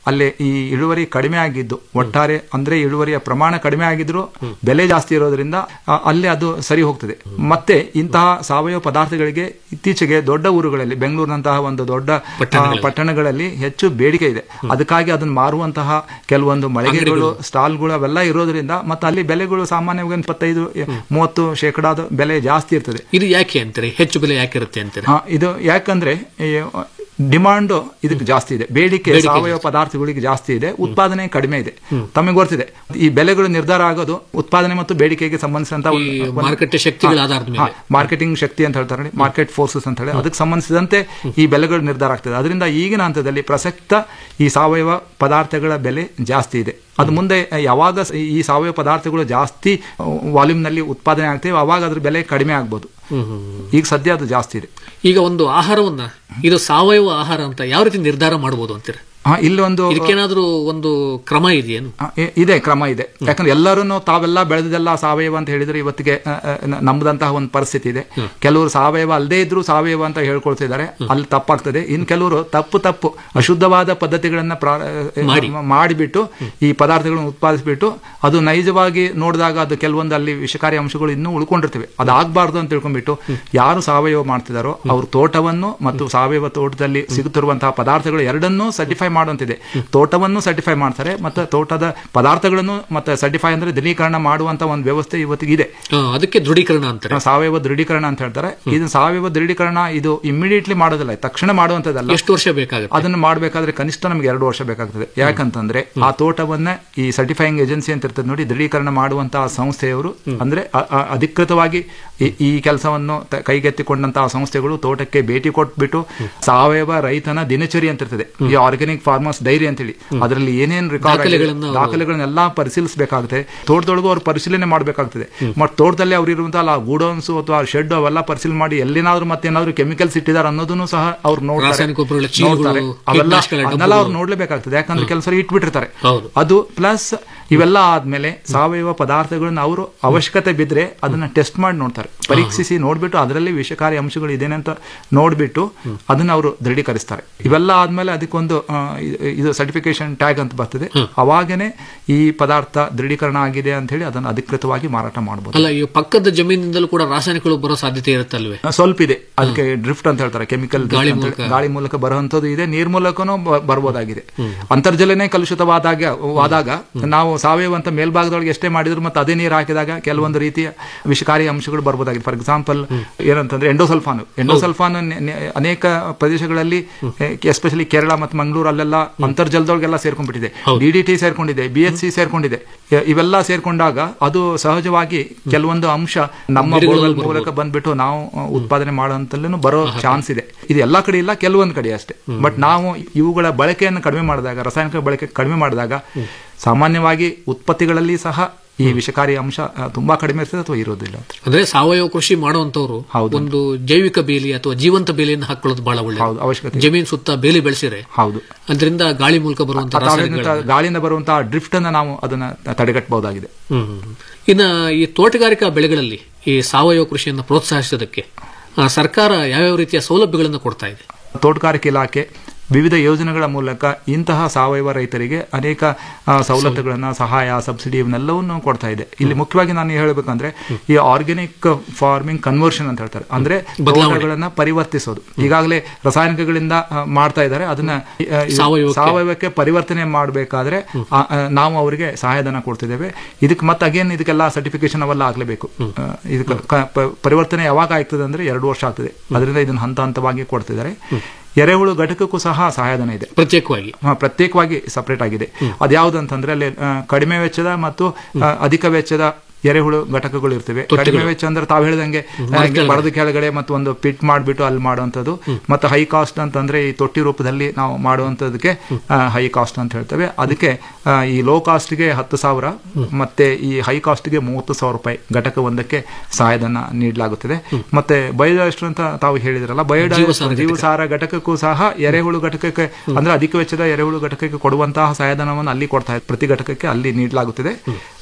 ಅಲ್ಲಿ ಈ ಇಳುವರಿ ಕಡಿಮೆ ಆಗಿದ್ದು ಒಟ್ಟಾರೆ ಅಂದ್ರೆ ಇಳುವರಿಯ ಪ್ರಮಾಣ ಕಡಿಮೆ ಆಗಿದ್ರು ಬೆಲೆ ಜಾಸ್ತಿ ಇರೋದ್ರಿಂದ ಆ, ಅಲ್ಲಿ ಅದು ಸರಿ ಹೋಗ್ತದೆ ಮತ್ತೆ ಇಂತಹ ಸಾವಯವ ಪದಾರ್ಥಗಳಿಗೆ ಇತ್ತೀಚೆಗೆ ದೊಡ್ಡ ಊರುಗಳಲ್ಲಿ ಬೆಂಗಳೂರಿನಂತಹ ಒಂದು ದೊಡ್ಡ ಆ, ಪಟ್ಟಣಗಳಲ್ಲಿ ಹೆಚ್ಚು ಬೇಡಿಕೆ ಇದೆ ಅದಕ್ಕಾಗಿ ಅದನ್ನು ಮಾರುವಂತಹ ಕೆಲವೊಂದು ಮಳಿಗೆಗಳು ಸ್ಟಾಲ್ಗಳು ಅವೆಲ್ಲ ಇರೋದ್ರಿಂದ ಮತ್ತೆ ಅಲ್ಲಿ ಬೆಲೆಗಳು ಸಾಮಾನ್ಯವಾಗಿ ಒಂದು ಇಪ್ಪತ್ತೈದು ಮೂವತ್ತು ಶೇಕಡಾದ ಬೆಲೆ ಜಾಸ್ತಿ ಇರ್ತದೆ ಇದು ಯಾಕೆ ಅಂತಾರೆ ಹೆಚ್ಚು ಬೆಲೆ ಯಾಕೆ ಇರುತ್ತೆ ಅಂತಾರೆ ಹಾ, ಇದು ಯಾಕಂದ್ರೆ ಈ ಡಿಮಾಂಡ್ ಇದಕ್ಕೆ ಜಾಸ್ತಿ ಇದೆ ಬೇಡಿಕೆ ಬೇಡಿಕೆ ಸಾವಯವ ಪದಾರ್ಥಗಳಿಗೆ ಜಾಸ್ತಿ ಇದೆ ಉತ್ಪಾದನೆ ಕಡಿಮೆ ಇದೆ ತಮಗೆ ಗೊತ್ತಿದೆ ಈ ಬೆಲೆಗಳು ನಿರ್ಧಾರ ಆಗೋದು ಉತ್ಪಾದನೆ ಮತ್ತು ಬೇಡಿಕೆಗೆ ಸಂಬಂಧಿಸಿದಂತ ಈ ಮಾರುಕಟ್ಟೆ ಶಕ್ತಿಗಳ ಆಧಾರದ ಮೇಲೆ. ಮಾರ್ಕೆಟಿಂಗ್ ಶಕ್ತಿ ಅಂತ ಹೇಳ್ತಾರೆ ಮಾರ್ಕೆಟ್ ಫೋರ್ಸಸ್ ಅಂತ ಹೇಳಿ ಅದಕ್ಕೆ ಸಂಬಂಧಿಸಿದಂತೆ ಈ ಬೆಲೆಗಳು ನಿರ್ಧಾರ ಆಗ್ತದೆ ಅದರಿಂದ ಈಗಿನ ಹಂತದಲ್ಲಿ ಪ್ರಸಕ್ತ ಈ ಸಾವಯವ ಪದಾರ್ಥಗಳ ಬೆಲೆ ಜಾಸ್ತಿ ಇದೆ ಅದು ಮುಂದೆ ಯಾವಾಗ ಸ- ಈ ಸಾವಯವ ಪದಾರ್ಥಗಳು ಜಾಸ್ತಿ ವಾಲ್ಯೂಮ್ ನಲ್ಲಿ ಉತ್ಪಾದನೆ ಆಗ್ತೇವೆ ಅವಾಗ ಅದ್ರ ಬೆಲೆ ಕಡಿಮೆ ಆಗ್ಬೋದು ಈಗ ಸದ್ಯ ಅದು ಜಾಸ್ತಿ ಇದೆ ಈಗ ಒಂದು ಆಹಾರವನ್ನ ಇದು ಸಾವಯವ ಆಹಾರ ಅಂತ ಯಾವ ರೀತಿ ನಿರ್ಧಾರ ಮಾಡಬಹುದು ಅಂತೀರ ಹಾ, ಇಲ್ಲಿ ಒಂದು ಇದಕ್ಕೇನಾದ್ರೂ ಒಂದು ಕ್ರಮ ಇದೆಯೇನು ಆ, ಇ- ಇದೆ ಕ್ರಮ ಇದೆ ಯಾಕಂದ್ರೆ ಎಲ್ಲರೂ ತಾವೆಲ್ಲ ಬೆಳೆದೆಲ್ಲ ಸಾವಯವ ಅಂತ ಹೇಳಿದ್ರೆ ಇವತ್ತಿಗೆ ಆ, ಆ, ನ- ನಮ್ಮದಂತಹ ಒಂದು ಪರಿಸ್ಥಿತಿ ಇದೆ ಕೆಲವರು ಸಾವಯವ ಅಲ್ಲದೇ ಇದ್ರು ಸಾವಯವ ಅಂತ ಹೇಳ್ಕೊಳ್ತಿದ್ದಾರೆ ಅಲ್ಲಿ ತಪ್ಪಾಗ್ತದೆ ಇನ್ನು ಕೆಲವರು ತಪ್ಪು ತಪ್ಪು ಅಶುದ್ಧವಾದ ಪದ್ಧತಿಗಳನ್ನ ಪ್ರಾ- ಆ, ಮಾಡಿ. ಮಾಡಿಬಿಟ್ಟು ಈ ಪದಾರ್ಥಗಳನ್ನು ಉತ್ಪಾದಿಸಿಬಿಟ್ಟು ಅದು ನೈಜವಾಗಿ ನೋಡಿದಾಗ ಅದು ಕೆಲವೊಂದು ಅಲ್ಲಿ ವಿಷಕಾರಿ ಅಂಶಗಳು ಇನ್ನೂ ಉಳ್ಕೊಂಡಿರ್ತವೆ ಅದು ಆಗ್ಬಾರ್ದು ಅಂತ ತಿಳ್ಕೊಂಡ್ಬಿಟ್ಟು ಯಾರು ಸಾವಯವ ಮಾಡ್ತಿದಾರೋ ಅವ್ರ ತೋಟವನ್ನು ಮತ್ತು ಸಾವಯವ ತೋಟದಲ್ಲಿ ಸಿಗುತ್ತಿರುವಂತಹ ಪದಾರ್ಥಗಳು ಎರಡನ್ನೂ ಸರ್ಟಿಫೈ ಮಾಡುವಂತಿದೆ ತೋಟವನ್ನು ಸರ್ಟಿಫೈ ಮಾಡ್ತಾರೆ ಮತ್ತೆ ತೋಟದ ಪದಾರ್ಥಗಳನ್ನು ಮತ್ತೆ ಸರ್ಟಿಫೈ ಅಂದ್ರೆ ದೃಢೀಕರಣ ಮಾಡುವಂತ ಒಂದು ವ್ಯವಸ್ಥೆ ಇವತ್ತಿಗೆ ಇದೆ ಆ, ಅದಕ್ಕೆ ದೃಢೀಕರಣ ಅಂತಾರೆ ಸಾವಯವ ದೃಢೀಕರಣ ಅಂತ ಹೇಳ್ತಾರೆ ಇದು ಸಾವಯವ ದೃಢೀಕರಣ ಇದು ಇಮಿಡಿಯೇಟ್ಲಿ ಮಾಡೋದಿಲ್ಲ ತಕ್ಷಣ ಮಾಡುವಂತದ್ದಲ್ಲ ಎಷ್ಟು ವರ್ಷ ಬೇಕಾಗುತ್ತೆ ಅದನ್ನು ಮಾಡಬೇಕಾದ್ರೆ ಕನಿಷ್ಠ ನಮಗೆ ಎರಡು ವರ್ಷ ಬೇಕಾಗ್ತದೆ ಯಾಕಂತಂದ್ರೆ ಆ ತೋಟವನ್ನ ಈ ಸರ್ಟಿಫೈಯಿಂಗ್ ಏಜೆನ್ಸಿ ಅಂತ ಇರ್ತದೆ ನೋಡಿ ದೃಢೀಕರಣ ಮಾಡುವಂತಹ ಸಂಸ್ಥೆಯವರು ಅಂದ್ರೆ ಅ- ಅ- ಅಧಿಕೃತವಾಗಿ ಈ- ಈ ಕೆಲಸವನ್ನು ತ- ಕೈಗೆತ್ತಿಕೊಂಡಂತಹ ಸಂಸ್ಥೆಗಳು ತೋಟಕ್ಕೆ ಭೇಟಿ ಕೊಟ್ಬಿಟ್ಟು ಸಾವಯವ ರೈತನ ದಿನಚರಿ ಅಂತ ಇರ್ತದೆ ಈ ಆರ್ಗ್ಯಾನಿಕ್ ಫಾರ್ಮರ್ಸ್ ಡೈರಿ ಅಂತೇಳಿ ಅದರಲ್ಲಿ ಏನೇನು ರೆಕಾರ್ಡ್ ದಾಖಲೆಗಳನ್ನ ಅವ್ರು- ದಾಖಲೆಗಳನ್ನೆಲ್ಲ ಪರಿಶೀಲಿಸಬೇಕಾಗುತ್ತೆ ತೋಟದೊಳಗೂ ಅವ್ರು ಪರಿಶೀಲನೆ ಮಾಡಬೇಕಾಗ್ತದೆ ಮತ್ತು ತೋಟದಲ್ಲಿ ಅವ್ರು ಇರುವಂತಹ ಗೂಡೌನ್ಸ್ ಅಥವಾ ಶೆಡ್ ಅವೆಲ್ಲ ಪರಿಶೀಲನೆ ಮಾಡಿ ಎಲ್ಲಿನಾದ್ರೂ ಮತ್ತೇನಾದ್ರೂ ಕೆಮಿಕಲ್ಸ್ ಇಟ್ಟಿದ್ದಾರೆ ಅನ್ನೋದನ್ನು ಸಹ ಅವ್ರು ನೋಡ್ತಾರೆ ರಾಸಾಯನಿಕ ಗೊಬ್ಬರಗಳ ಚೀಲಗಳು, ನೋಡ್ತಾರೆ. ಅವೆಲ್ಲ ಕೀಟನಾಶಕಗಳ ಅದನ್ನೆಲ್ಲ ಡಬ್ಬಗಳು. ಅವ್ರು ನೋಡ್ಲೇಬೇಕಾಗ್ತದೆ ಯಾಕಂದ್ರೆ ಕೆಲಸ ಇಟ್ಬಿಟ್ಟಿರ್ತಾರೆ ಹೌದು. ಅದು ಪ್ಲಸ್ ಇವೆಲ್ಲ ಆದ್ಮೇಲೆ ಸಾವಯವ ಪದಾರ್ಥಗಳನ್ನ ಅವರು ಅವಶ್ಯಕತೆ ಬಿದ್ರೆ ಅದನ್ನ ಟೆಸ್ಟ್ ಮಾಡಿ ನೋಡ್ತಾರೆ ಪರೀಕ್ಷಿಸಿ ನೋಡ್ಬಿಟ್ಟು ಅದರಲ್ಲಿ ವಿಷಕಾರಿ ಅಂಶಗಳು ಇದೇನೆ ಅಂತ ನೋಡ್ಬಿಟ್ಟು ಅದನ್ನ ಅವರು ದೃಢೀಕರಿಸ್ತಾರೆ ಇವೆಲ್ಲ ಆದ್ಮೇಲೆ ಅದಕ್ಕೊಂದು ಆ, ಇದು- ಇದು ಸರ್ಟಿಫಿಕೇಶನ್ ಟ್ಯಾಗ್ ಅಂತ ಬರ್ತದೆ ಅವಾಗನೇ ಈ ಪದಾರ್ಥ ದೃಢೀಕರಣ ಆಗಿದೆ ಅಂತ ಹೇಳಿ ಅದನ್ನು ಅಧಿಕೃತವಾಗಿ ಮಾರಾಟ ಮಾಡಬಹುದು ಅಲ್ಲ ಈ ಪಕ್ಕದ ಜಮೀನಿಂದಲೂ ಕೂಡ ರಾಸಾಯನಿಕಗಳು ಬರೋ ಸಾಧ್ಯತೆ ಇರುತ್ತಲ್ವೇ ಸ್ವಲ್ಪ ಇದೆ ಅದಕ್ಕೆ ಡ್ರಿಫ್ಟ್ ಅಂತ ಹೇಳ್ತಾರೆ ಕೆಮಿಕಲ್ ಗಾಳಿ ಮೂಲಕ. ಗಾಳಿ ಮೂಲಕ ಬರುವಂತದ್ದು ಇದೆ ನೀರ್ ಮೂಲಕನೂ ಬ- ಬರ್ಬೋದಾಗಿದೆ ಅಂತರ್ಜಲನೇ ಕಲುಷಿತವಾದಾಗ ವಾದಾಗ ನಾವು ಸಾವಯವ ಅಂತ ಮೇಲ್ಭಾಗದೊಳಗೆ ಎಷ್ಟೇ ಮಾಡಿದ್ರು ಮತ್ತೆ ಅದೇ ನೀರು ಹಾಕಿದಾಗ ಕೆಲವೊಂದು ರೀತಿಯ ವಿಷಕಾರಿ ಅಂಶಗಳು ಬರ್ಬೋದಾಗಿದೆ ಫಾರ್ ಎಕ್ಸಾಂಪಲ್ ಏನಂತಂದ್ರೆ ಎಂಡೋಸಲ್ಫಾನ್ ಎಂಡೋಸಲ್ಫಾನ್ ನೆ- ನೆ- ಅನೇಕ ಪ್ರದೇಶಗಳಲ್ಲಿ ಎಸ್ಪೆಷಲಿ ಕೇರಳ ಮತ್ತು ಮಂಗಳೂರು ಅಲ್ಲೆಲ್ಲ ಅಂತರ್ಜಲದೊಳಗೆಲ್ಲ ಸೇರ್ಕೊಂಡ್ಬಿಟ್ಟಿದೆ ಡಿ ಡಿ ಟಿ ಸೇರ್ಕೊಂಡಿದೆ ಬಿ ಎಚ್ ಸಿ ಸೇರ್ಕೊಂಡಿದೆ ಇ- ಇವೆಲ್ಲ ಸೇರ್ಕೊಂಡಾಗ ಅದು ಸಹಜವಾಗಿ ಕೆಲವೊಂದು ಅಂಶ ನಮ್ಮ borewell ಮೂಲಕ ಬಂದ್ಬಿಟ್ಟು ನಾವು ಆ, ಉತ್ಪಾದನೆ ಮಾಡುವಂತಲ್ಲೂ ಬರೋ ಚಾನ್ಸ್ ಇದೆ ಇದು ಎಲ್ಲಾ ಕಡೆ ಇಲ್ಲ ಕೆಲವೊಂದು ಕಡೆ ಅಷ್ಟೇ ಬಟ್ ನಾವು ಇವುಗಳ ಬಳಕೆಯನ್ನು ಕಡಿಮೆ ಮಾಡಿದಾಗ ರಾಸಾಯನಿಕ ಬಳಕೆ ಕಡಿಮೆ ಮಾಡಿದಾಗ ಸಾಮಾನ್ಯವಾಗಿ ಉತ್ಪತ್ತಿಗಳಲ್ಲಿ ಸಹ ಈ ವಿಷಕಾರಿ ಅಂಶ ಆ, ತುಂಬಾ ಕಡಿಮೆ ಇರ್ತದೆ ಅಥವಾ ಇರೋದಿಲ್ಲ ಅಂತ ಅಂದ್ರೆ ಸಾವಯವ ಕೃಷಿ ಮಾಡುವಂತವ್ರು ಒಂದು ಜೈವಿಕ ಬೇಲಿ ಅಥವಾ ಜೀವಂತ ಬೇಲಿಯನ್ನು ಹಾಕೊಳ್ಳೋದು ಬಹಳ ಹೌದು, ಒಳ್ಳೆ ಅವಶ್ಯಕತೆ. ಜಮೀನ್ ಸುತ್ತ ಬೇಲಿ ಬೆಳೆಸಿರೆ ಹೌದು ಅದರಿಂದ ಗಾಳಿ ಮೂಲಕ ಬರುವಂತ ಅಥವಾ ರಾಸಾಯನಿಕಗಳನ್ನ- ಗಾಳಿಯಿಂದ ಬರುವಂತಹ ಡ್ರಿಫ್ಟ್ ಅನ್ನ ನಾವು ಅದನ್ನ ತಡೆಗಟ್ಟಬಹುದಾಗಿದೆ ಹ್ಮ್. ಇನ್ನ ಈ ತೋಟಗಾರಿಕಾ ಬೆಳೆಗಳಲ್ಲಿ ಈ ಸಾವಯವ ಕೃಷಿಯನ್ನು ಪ್ರೋತ್ಸಾಹಿಸೋದಕ್ಕೆ ಆ, ಸರ್ಕಾರ ಯಾವ್ಯಾವ ರೀತಿಯ ಸೌಲಭ್ಯಗಳನ್ನು ಕೊಡ್ತಾ ಇದೆ ತೋಟಗಾರಿಕೆ ಇಲಾಖೆ ವಿವಿಧ ಯೋಜನೆಗಳ ಮೂಲಕ ಇಂತಹ ಸಾವಯವ ರೈತರಿಗೆ ಅನೇಕ ಆ, ಸವಲತ್ತುಗಳನ್ನ ಸಹಾಯ ಸಬ್ಸಿಡಿ ಇವನ್ನೆಲ್ಲವನ್ನು ಕೊಡ್ತಾ ಇದೆ ಇಲ್ಲಿ ಮುಖ್ಯವಾಗಿ ನಾನು ಹೇಳಬೇಕಂದ್ರೆ ಈ ಆರ್ಗ್ಯಾನಿಕ್ ಫಾರ್ಮಿಂಗ್ ಕನ್ವರ್ಷನ್ ಅಂತ ಹೇಳ್ತಾರೆ ಅಂದ್ರೆ ತೋಟಗಳನ್ನ ಪರಿವರ್ತಿಸೋದು ಈಗಾಗಲೇ ರಾಸಾಯನಿಕಗಳಿಂದ ಆ, ಮಾಡ್ತಾ ಇದ್ದಾರೆ ಅದನ್ನ ಆ, ಇವು ಸಾವಯವಕ್ಕೆ. ಸಾವಯವಕ್ಕೆ ಪರಿವರ್ತನೆ ಮಾಡಬೇಕಾದ್ರೆ ನಾವು ಅವರಿಗೆ ಸಹಾಯಧನ ಕೊಡ್ತಿದ್ದೇವೆ ಇದಕ್ಕೆ ಮತ್ತೆ ಅಗೇನ್ ಇದಕ್ಕೆಲ್ಲ ಸರ್ಟಿಫಿಕೇಶನ್ ಅವೆಲ್ಲ ಆಗ್ಲೇಬೇಕು ಆ, ಇದಕ್ಕೆ ಕ- ಪ- ಪರಿವರ್ತನೆ ಯಾವಾಗ ಆಗ್ತದೆ ಅಂದ್ರೆ ಎರಡು ವರ್ಷ ಆಗ್ತದೆ ಅದರಿಂದ ಇದನ್ನ ಹಂತ ಹಂತವಾಗಿ ಕೊಡ್ತಿದ್ದಾರೆ ಎರೆಹುಳು ಘಟಕಕ್ಕೂ ಸಹ ಸಹಾಯಧನ ಇದೆ ಪ್ರತ್ಯೇಕವಾಗಿ ಹಾ, ಪ್ರತ್ಯೇಕವಾಗಿ ಸಪರೇಟ್ ಆಗಿದೆ ಅದ್ಯಾವ್ದು ಅಂತಂದ್ರೆ ಅಲ್ಲಿ ಆ, ಕಡಿಮೆ ವೆಚ್ಚದ ಮತ್ತು ಆ, ಅಧಿಕ ವೆಚ್ಚದ ಎರೆಹುಳು ಘಟಕಗಳು ಇರ್ತವೆ ಕಡಿಮೆ ವೆಚ್ಚ ಅಂದ್ರೆ ತಾವು ಹೇಳಿದಂಗೆ ಆ, ಮರದ ಕೆಳಗಡೆ ಮತ್ತು ಒಂದು ಪಿಟ್ ಮಾಡಿಬಿಟ್ಟು ಅಲ್ಲಿ ಮಾಡುವಂಥದ್ದು ಮತ್ತು ಹೈ ಕಾಸ್ಟ್ ಅಂತಂದ್ರೆ ಈ ತೊಟ್ಟಿ ರೂಪದಲ್ಲಿ ನಾವು ಮಾಡುವಂಥದ್ದಕ್ಕೆ ಹೈ ಕಾಸ್ಟ್ ಅಂತ ಹೇಳ್ತೇವೆ ಅದಕ್ಕೆ ಆ, ಈ ಲೋ ಕಾಸ್ಟ್ಗೆ ಹತ್ತು ಸಾವಿರ ಮತ್ತೆ ಈ ಹೈ ಕಾಸ್ಟ್ಗೆ ಮೂವತ್ತು ಸಾವಿರ ರೂಪಾಯಿ ಘಟಕ ಒಂದಕ್ಕೆ ಸಹಾಯಧನ ನೀಡಲಾಗುತ್ತದೆ ಮತ್ತೆ ಬಯೋಡೈಸ್ಟರ್ ಅಂತ ತಾವು ಹೇಳಿದ್ರಲ್ಲ ಬಯೋಡೈಸ್ಟರ್ ಜೀವಸಾರ ಘಟಕಕ್ಕೂ ಸಹ ಎರೆಹುಳು ಘಟಕಕ್ಕೆ ಅಂದ್ರೆ ಅಧಿಕ ವೆಚ್ಚದ ಎರೆಹುಳು ಘಟಕಕ್ಕೆ ಕೊಡುವಂತಹ ಸಹಾಯಧನವನ್ನು ಅಲ್ಲಿ ಕೊಡ್ತಾ ಇದೆ ಪ್ರತಿ ಘಟಕಕ್ಕೆ ಅಲ್ಲಿ ನೀಡಲಾಗುತ್ತದೆ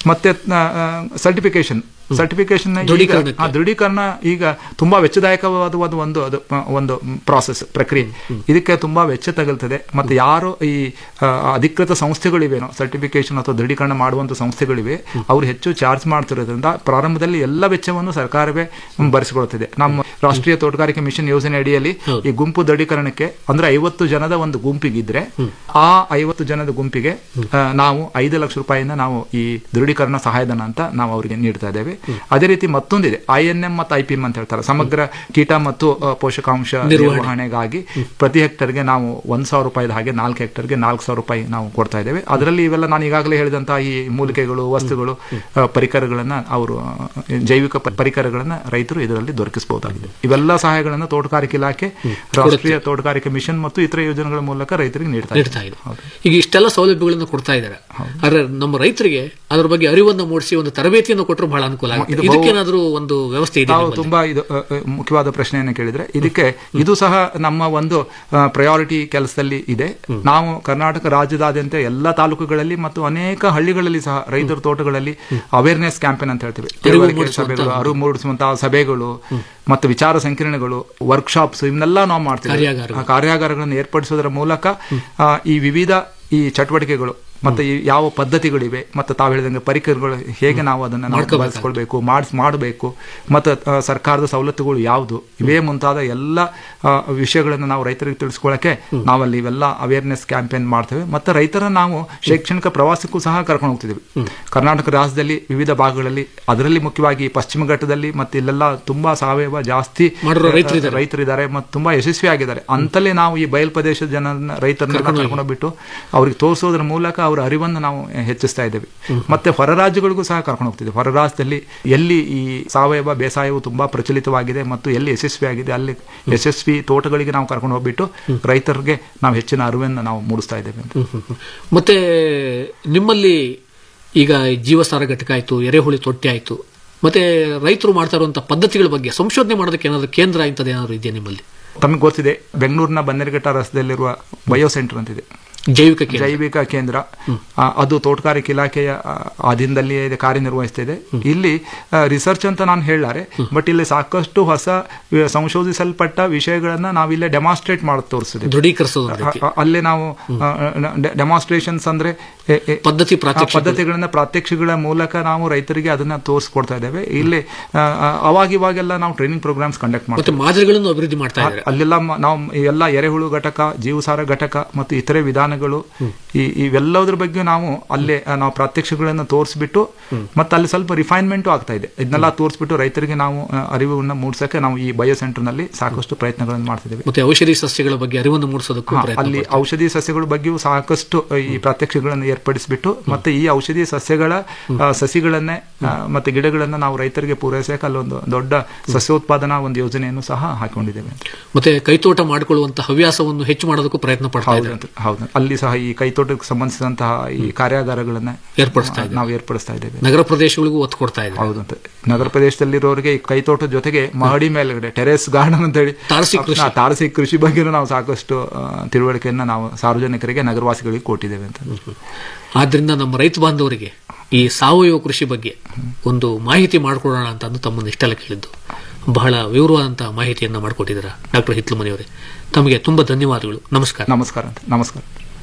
ಮತ್ತೆ ಸರ್ಟಿಫಿಕೇಶನ್ ಸರ್ಟಿಫಿಕೇಶನ್ ದೃಢೀಕರಣಕ್ಕೆ. ದೃಢೀಕರಣ ಈಗ ತುಂಬಾ ವೆಚ್ಚದಾಯಕವಾದ ಒಂದು ಒಂದು ಅದು ಆ, ಒಂದು ಪ್ರಾಸೆಸ್ ಪ್ರಕ್ರಿಯೆ ಇದಕ್ಕೆ ತುಂಬಾ ವೆಚ್ಚ ತಗಲ್ತದೆ ಮತ್ತೆ ಯಾರು ಈ ಆ, ಅಧಿಕೃತ ಸಂಸ್ಥೆಗಳಿವೇನೋ ಸರ್ಟಿಫಿಕೇಶನ್ ಅಥವಾ ದೃಢೀಕರಣ ಮಾಡುವಂತ ಸಂಸ್ಥೆಗಳಿವೆ ಅವರು ಹೆಚ್ಚು ಚಾರ್ಜ್ ಮಾಡ್ತಿರೋದ್ರಿಂದ ಪ್ರಾರಂಭದಲ್ಲಿ ಎಲ್ಲ ವೆಚ್ಚವನ್ನು ಸರ್ಕಾರವೇ ಭರಿಸಿಕೊಳ್ತಿದೆ ನಮ್ಮ ರಾಷ್ಟ್ರೀಯ ತೋಟಗಾರಿಕೆ ಮಿಷನ್ ಯೋಜನೆ ಅಡಿಯಲ್ಲಿ ಈ ಗುಂಪು ದೃಢೀಕರಣಕ್ಕೆ ಅಂದ್ರೆ ಐವತ್ತು ಜನದ ಒಂದು ಗುಂಪಿಗಿದ್ರೆ ಆ ಐವತ್ತು ಜನದ ಗುಂಪಿಗೆ ಆ, ನಾವು ಐದು ಲಕ್ಷ ರೂಪಾಯಿನ ನಾವು ಈ ದೃಢೀಕರಣ ಸಹಾಯಧನ ಅಂತ ನಾವು ಅವರಿಗೆ ನೀಡ್ತಾ ಇದ್ದೇವೆ ಅದೇ ರೀತಿ ಮತ್ತೊಂದಿದೆ ಐ ಎನ್ ಎಂ ಮತ್ತು ಐ ಪಿ ಎಂ ಅಂತ ಹೇಳ್ತಾರೆ ಸಮಗ್ರ ಕೀಟ ಮತ್ತು ಆ, ಪೋಷಕಾಂಶ ನಿರ್ವಹಣೆಗಾಗಿ ಪ್ರತಿ ಹೆಕ್ಟರ್ಗೆ ನಾವು ಒಂದ್ ಸಾವಿರ ರೂಪಾಯಿದ ಹಾಗೆ ನಾಲ್ಕು ಹೆಕ್ಟರ್ಗೆ ನಾಲ್ಕು ಸಾವಿರ ರೂಪಾಯಿ ನಾವು ಕೊಡ್ತಾ ಇದ್ದೇವೆ ಅದರಲ್ಲಿ ಇವೆಲ್ಲ ನಾನು ಈಗಾಗಲೇ ಹೇಳಿದಂತಹ ಈ ಮೂಲಿಕೆಗಳು ವಸ್ತುಗಳು ಆ, ಪರಿಕರಗಳನ್ನ ಅವರು ಆ, ಜೈವಿಕ ಪ- ಪರಿಕರಗಳನ್ನ ರೈತರು ಇದರಲ್ಲಿ ದೊರಕಿಸಬಹುದಾಗಿದೆ ಇವೆಲ್ಲ ಸಹಾಯಗಳನ್ನು ತೋಟಗಾರಿಕೆ ಇಲಾಖೆ ರಾಷ್ಟ್ರೀಯ ತೋಟಗಾರಿಕೆ ಮಿಷನ್ ಮತ್ತು ಇತರ ಯೋಜನೆಗಳ ಮೂಲಕ ರೈತರಿಗೆ ನೀಡ್ತಾ ನೀಡ್ತಾ ಇದೆ ಈಗ ಇಷ್ಟೆಲ್ಲ ಸೌಲಭ್ಯಗಳನ್ನು ಕೊಡ್ತಾ ಇದ್ದಾರೆ ಆದ್ರೆ ನಮ್ಮ ರೈತರಿಗೆ ಅದರ ಬಗ್ಗೆ ಅರಿವನ್ನು ಮೂಡಿಸಿ ಒಂದು ತರಬೇತಿಯನ್ನು ಕೊಟ್ಟರು ಬಹಳ ಅನುಕೂಲ ಆಗುತ್ತೆ ಇದು ಬಹು- ಇದಕ್ಕೇನಾದ್ರೂ ಒಂದು ವ್ಯವಸ್ಥೆ ಇದೆ ತಾವು ನಿಮ್ಮಲ್ಲಿ? ತುಂಬಾ ಇದು ಅ, ಅ, ಮುಖ್ಯವಾದ ಪ್ರಶ್ನೆಯನ್ನು ಕೇಳಿದ್ರೆ ಇದಕ್ಕೆ ಇದು ಸಹ ನಮ್ಮ ಒಂದು ಪ್ರಯಾರಿಟಿ ಕೆಲಸದಲ್ಲಿ ಇದೆ ನಾವು ಕರ್ನಾಟಕ ರಾಜ್ಯದಾದ್ಯಂತ ಎಲ್ಲ ತಾಲೂಕುಗಳಲ್ಲಿ ಮತ್ತು ಅನೇಕ ಹಳ್ಳಿಗಳಲ್ಲಿ ಸಹ ರೈತರ ತೋಟಗಳಲ್ಲಿ ಅವೇರ್ನೆಸ್ ಕ್ಯಾಂಪೇನ್ ಅಂತ ಹೇಳ್ತೀವಿ ತಿಳುವಳಿಕೆ ಮೂಡಿಸುವಂತ- ಸಭೆಗಳು ಅರಿವು ಮೂಡಿಸುವಂತಹ ಸಭೆಗಳು ಮತ್ತು ವಿಚಾರ ಸಂಕಿರಣಗಳು ವರ್ಕ್ಶಾಪ್ಸ್ ಇವನ್ನೆಲ್ಲ ನಾವು ಮಾಡ್ತೀವಿ ಕಾರ್ಯಾಗಾರಗಳು. ಆ ಕಾರ್ಯಾಗಾರಗಳನ್ನು ಏರ್ಪಡಿಸೋದರ ಮೂಲಕ ಆ, ಈ ವಿವಿಧ ಈ ಚಟುವಟಿಕೆಗಳು ಮತ್ತೆ ಈ ಯಾವ ಪದ್ಧತಿಗಳಿವೆ ಮತ್ತೆ ತಾವು ಹೇಳಿದಂಗೆ ಪರಿಕರಗಳು ಹೇಗೆ ನಾವು ಅದನ್ನ ನಾವು ಮಾಡ್ಕೋಬೇಕಾಗುತ್ತೆ. ಬಳಸ್ಕೊಳ್ಬೇಕು ಮಾಡಿಸ್ ಮಾಡಬೇಕು ಮತ್ತು ಆ, ಸರ್ಕಾರದ ಸವಲತ್ತುಗಳು ಯಾವುದು ಇವೇ ಮುಂತಾದ ಎಲ್ಲ ಆ, ವಿಷಯಗಳನ್ನು ನಾವು ರೈತರಿಗೆ ತಿಳಿಸ್ಕೊಳ್ಳಕ್ಕೆ ನಾವಲ್ಲಿ ಇವೆಲ್ಲ ಅವೇರ್ನೆಸ್ ಕ್ಯಾಂಪೇನ್ ಮಾಡ್ತೇವೆ ಮತ್ತೆ ರೈತರ ನಾವು ಶೈಕ್ಷಣಿಕ ಪ್ರವಾಸಕ್ಕೂ ಸಹ ಕರ್ಕೊಂಡು ಹೋಗ್ತಿದ್ದೀವಿ ಕರ್ನಾಟಕ ರಾಜ್ಯದಲ್ಲಿ ವಿವಿಧ ಭಾಗಗಳಲ್ಲಿ ಅದರಲ್ಲಿ ಮುಖ್ಯವಾಗಿ ಪಶ್ಚಿಮ ಘಟ್ಟದಲ್ಲಿ ಮತ್ತೆ ಇಲ್ಲೆಲ್ಲ ತುಂಬಾ ಸಾವಯವ ಜಾಸ್ತಿ ಮಾಡಿರೋ ರೈತರಿದ್ದಾರೆ. ರೈತರಿದ್ದಾರೆ ಮತ್ತು ತುಂಬಾ ಯಶಸ್ವಿ ಆಗಿದ್ದಾರೆ ಅಂತಲೇ ನಾವು ಈ ಬಯಲು ಪ್ರದೇಶದ ಜನರನ್ನ ರೈತರನ್ನ ಕರ್ಕೊಂಡು ಬಿಟ್ಟು ಅವ್ರಿಗೆ ತೋರಿಸೋದ್ರ ಮೂಲಕ ಅವರ ಅರಿವನ್ನು ನಾವು ಹೆಚ್ಚಿಸ್ತಾ ಇದ್ದೇವೆ ಮತ್ತೆ ಹೊರ ರಾಜ್ಯಗಳಿಗೂ ಸಹ ಕರ್ಕೊಂಡು ಹೋಗ್ತಿದ್ದೇವೆ ಹೊರ ರಾಜ್ಯದಲ್ಲಿ ಎಲ್ಲಿ ಈ ಸಾವಯವ ಬೇಸಾಯವು ತುಂಬಾ ಪ್ರಚಲಿತವಾಗಿದೆ ಮತ್ತು ಎಲ್ಲಿ ಯಶಸ್ವಿಯಾಗಿದೆ ಅಲ್ಲಿ ಯಶಸ್ವಿ ತೋಟಗಳಿಗೆ ನಾವು ಕರ್ಕೊಂಡು ಹೋಗ್ಬಿಟ್ಟು ರೈತರಿಗೆ ನಾವು ಹೆಚ್ಚಿನ ಅರಿವನ್ನು ನಾವು ಮೂಡಿಸ್ತಾ ಇದ್ದೇವೆ ಅಂತ ಹ್ಮ್, ಹ್ಮ್, ಹ್ಮ್. ಮತ್ತೆ ನಿಮ್ಮಲ್ಲಿ ಈಗ ಜೀವಸಾರ ಘಟಕ ಆಯ್ತು ಎರೆಹುಳಿ ತೊಟ್ಟಿ ಆಯ್ತು ಮತ್ತೆ ರೈತರು ಮಾಡ್ತಾ ಇರುವಂತಹ ಪದ್ಧತಿಗಳ ಬಗ್ಗೆ ಸಂಶೋಧನೆ ಮಾಡೋದಕ್ಕೆ ಏನಾದ್ರು ಕೇಂದ್ರ ಇಂಥದ್ದು ಏನಾದ್ರು ಇದೆಯಾ ನಿಮ್ಮಲ್ಲಿ ತಮಗೆ ಗೊತ್ತಿದೆ ಬೆಂಗಳೂರಿನ ಬನ್ನೇರುಘಟ್ಟ ರಸ್ತೆಯಲ್ಲಿರುವ ಬಯೋ ಸೆಂಟರ್ ಅಂತಿದೆ ಜೈವಿಕ ಕೇಂದ್ರ ಜೈವಿಕ ಕೇಂದ್ರ ಆ, ಅದು ತೋಟಗಾರಿಕೆ ಇಲಾಖೆಯ ಆ, ಅಧೀನದಲ್ಲಿಯೇ ಇದೆ ಕಾರ್ಯನಿರ್ವಹಿಸ್ತಿದೆ ಇಲ್ಲಿ ರಿಸರ್ಚ್ ಅಂತ ನಾನು ಹೇಳಾರೆ ಬಟ್ ಇಲ್ಲಿ ಸಾಕಷ್ಟು ಹೊಸ ವಿ- ಸಂಶೋಧಿಸಲ್ಪಟ್ಟ ವಿಷಯಗಳನ್ನ ನಾವಿಲ್ಲೇ ಡೆಮಾನ್ಸ್ಟ್ರೇಟ್ ಮಾಡಿ ತೋರಿಸಿದೆ ದೃಢೀಕರಿಸೋದು ಒಂದು ರೀತಿ. ಅಲ್ಲೇ ನಾವು ಡೆಮಾನ್ಸ್ಟ್ರೇಷನ್ಸ್ ಅಂದ್ರೆ ಎ- ಎ- ಪದ್ಧತಿ ಆ ಪ್ರಾತ್ಯಕ್ಷಿಕೆ. ಪದ್ಧತಿಗಳನ್ನ ಪ್ರಾತ್ಯಕ್ಷಿಗಳ ಮೂಲಕ ನಾವು ರೈತರಿಗೆ ಅದನ್ನ ತೋರಿಸ್ಕೊಡ್ತಾ ಇದ್ದೇವೆ ಇಲ್ಲಿ ಆ, ಆ, ಅವಾಗ ಇವಾಗೆಲ್ಲ ನಾವು ಟ್ರೈನಿಂಗ್ ಪ್ರೋಗ್ರಾಮ್ಸ್ ಕಂಡಕ್ಟ್ ಮಾಡ್ತೀವಿ ಮತ್ತೆ ಮಾದರಿಗಳನ್ನು ಅಭಿವೃದ್ಧಿ ಮಾಡ್ತಾ ಇದ್ದಾರೆ ಅಲ್ಲೆಲ್ಲ ಮ- ನಾವು ಎಲ್ಲ ಎರೆಹುಳು ಘಟಕ ಜೀವಸಾರ ಘಟಕ ಮತ್ತು ಇತರೆ ವಿಧಾನಗಳು ಈ ಇವೆಲ್ಲದ್ರ ಬಗ್ಗೆ ನಾವು ಅಲ್ಲೇ ಆ, ನಾವು ಪ್ರಾತ್ಯಕ್ಷಿಗಳನ್ನು ತೋರಿಸ್ಬಿಟ್ಟು ಮತ್ತೆ ಅಲ್ಲಿ ಸ್ವಲ್ಪ ರಿಫೈನ್ಮೆಂಟ್ ಆಗ್ತಾ ಇದೆ ಇದನ್ನೆಲ್ಲ ತೋರಿಸ್ಬಿಟ್ಟು ರೈತರಿಗೆ ನಾವು ಆ, ಅರಿವನ್ನು ಮೂಡಿಸಕ್ಕೆ ನಾವು ಈ ಬಯೋ ಸೆಂಟರ್ ನಲ್ಲಿ ಸಾಕಷ್ಟು ಪ್ರಯತ್ನಗಳನ್ನು ಮಾಡ್ತಿದ್ದೇವೆ ಮತ್ತೆ ಔಷಧಿ ಸಸ್ಯಗಳ ಬಗ್ಗೆ ಅರಿವನ್ನು ಮೂಡಿಸೋದಕ್ಕೂ ಹಾ, ಪ್ರಯತ್ನ ಅಲ್ಲಿ ಪಡ್ತಾರೆ. ಔಷಧಿ ಸಸ್ಯಗಳ ಬಗ್ಗೆಯೂ ಸಾಕಷ್ಟು ಆ, ಈ ಪ್ರಾತ್ಯಕ್ಷಿಗಳನ್ನು ಏರ್ಪಡಿಸಿಬಿಟ್ಟು ಮತ್ತೆ ಈ ಔಷಧಿ ಸಸ್ಯಗಳ ಆ, ಸಸಿಗಳನ್ನೇ ಆ, ಮತ್ತೆ ಗಿಡಗಳನ್ನ ನಾವು ರೈತರಿಗೆ ಪೂರೈಸಕ್ಕೆ ಅಲ್ಲೊಂದು ದೊಡ್ಡ ಸಸ್ಯೋತ್ಪಾದನಾ ಒಂದು ಯೋಜನೆಯನ್ನು ಸಹ ಹಾಕೊಂಡಿದ್ದೇವೆ ಮತ್ತೆ ಕೈತೋಟ ಮಾಡಿಕೊಳ್ಳುವಂತಹ ಹವ್ಯಾಸವನ್ನು ಹೆಚ್ಚು ಮಾಡೋದಕ್ಕೂ ಪ್ರಯತ್ನ ಪಡ್ತಾ ಹೌದು ಇದ್ದಾರೆ ಅಂತ- ಹೌದು ಅಲ್ಲಿ ಸಹ ಈ ಕೈತೋಟಕ್ಕೆ ಸಂಬಂಧಿಸಿದಂತಹ ಈ ಕಾರ್ಯಾಗಾರಗಳನ್ನ ಏರ್ಪಡಿಸ್ತಾ ಇದ್ದಾರೆ. ನಾವು ಏರ್ಪಡಿಸ್ತಾ ಇದ್ದೇವೆ ನಗರ ಪ್ರದೇಶಗಳಿಗೂ ಒತ್ತು ಕೊಡ್ತಾ ಇದ್ದಾರೆ ಹೌದಂತ ನಗರ ಪ್ರದೇಶದಲ್ಲಿರೋರಿಗೆ ಈ ಕೈತೋಟದ ಜೊತೆಗೆ ಮಹಡಿ ಮೇಲ್ಗಡೆ ಟೆರೇಸ್ ಗಾರ್ಡನ್ ಅಂತ ಹೇಳಿ ತಾರಸಿ ಕೃಷಿ. ಆ, ತಾರಸಿ ಕೃಷಿ ಬಗ್ಗೆನೂ ನಾವು ಸಾಕಷ್ಟು ಆ, ತಿಳುವಳಿಕೆಯನ್ನ ನಾವು ಸಾರ್ವಜನಿಕರಿಗೆ ನಗರವಾಸಿಗಳಿಗೆ ಕೊಟ್ಟಿದ್ದೇವೆ ಅಂತ ಆದ್ರಿಂದ ನಮ್ಮ ರೈತ ಬಾಂಧವರಿಗೆ ಈ ಸಾವಯವ ಕೃಷಿ ಬಗ್ಗೆ ಒಂದು ಮಾಹಿತಿ ಮಾಡಿಕೊಡೋಣ ಅಂತ ಅಂದು ತಮ್ಮನ್ನು ಇಷ್ಟೆಲ್ಲ ಕೇಳಿದ್ದು ಬಹಳ ವಿವರವಾದಂತಹ ಮಾಹಿತಿಯನ್ನ ಮಾಡಿಕೊಟ್ಟಿದ್ದೀರಾ ಡಾಕ್ಟರ್ ಹಿತ್ಲಮನಿಯವರೇ ತಮಗೆ ತುಂಬಾ ಧನ್ಯವಾದಗಳು ನಮಸ್ಕಾರ ನಮಸ್ಕಾರ ಅಂತ ನಮಸ್ಕಾರ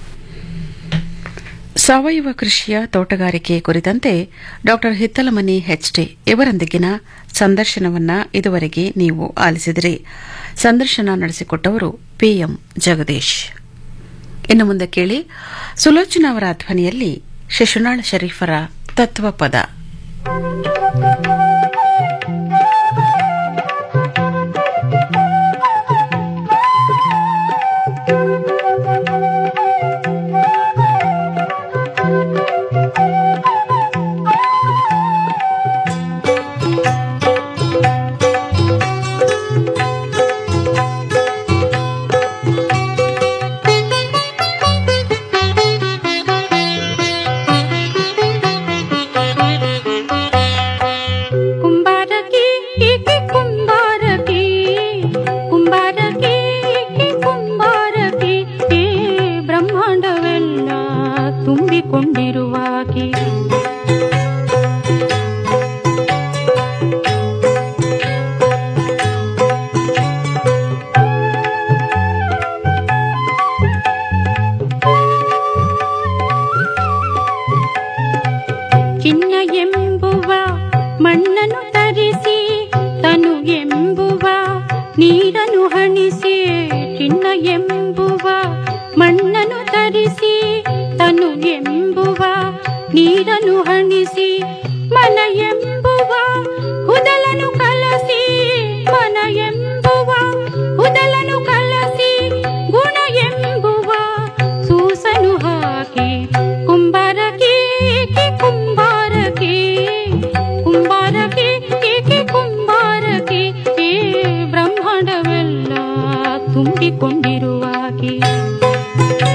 ಸಾವಯವ ಕೃಷಿಯ ತೋಟಗಾರಿಕೆ ಕುರಿತಂತೆ ಡಾಕ್ಟರ್ ಹಿತ್ತಲಮನಿ ಹೆಚ್ಟಿ ಇವರೊಂದಿಗಿನ ಸಂದರ್ಶನವನ್ನ ಇದುವರೆಗೆ ನೀವು ಆಲಿಸಿದಿರಿ ಸಂದರ್ಶನ ನಡೆಸಿಕೊಟ್ಟವರು ಪಿಎಂ ಜಗದೀಶ್ ಇನ್ನು ಮುಂದೆ ಕೇಳಿ ಸುಲೋಚನಾ ಅವರ ಧ್ವನಿಯಲ್ಲಿ ಶಿಶುನಾಳ ಶರೀಫರ ತತ್ವಪದ Thank you. ನೀರನ್ನು ಹಣಿಸಿ ಚಿನ್ನ ಎಂಬುವ ಮಣ್ಣನ್ನು ತರಿಸಿ ತನು ಎಂಬುವ ನೀರನ್ನು ಹಣಿಸಿ ಮನ ಎಂಬುವ ಕುದಲನು ಕಲಸಿ ಮನ ಎಂಬುವ ಕುದಲನು ಕಲಸಿ ಗುಣ ಎಂಬುವ ಸೂಸನು ಹಾಕಿ ಕುಂಬಾರಕಿ ಕುಂಬಾರಕಿ ಕುಂಬಾರಕಿ ಏಕೆ ಕುಂಬಾರಕಿ ಈ ಬ್ರಹ್ಮಾಂಡವೆಲ್ಲ ತುಂಬಿಕೊಂಡಿರುವಾಗೆ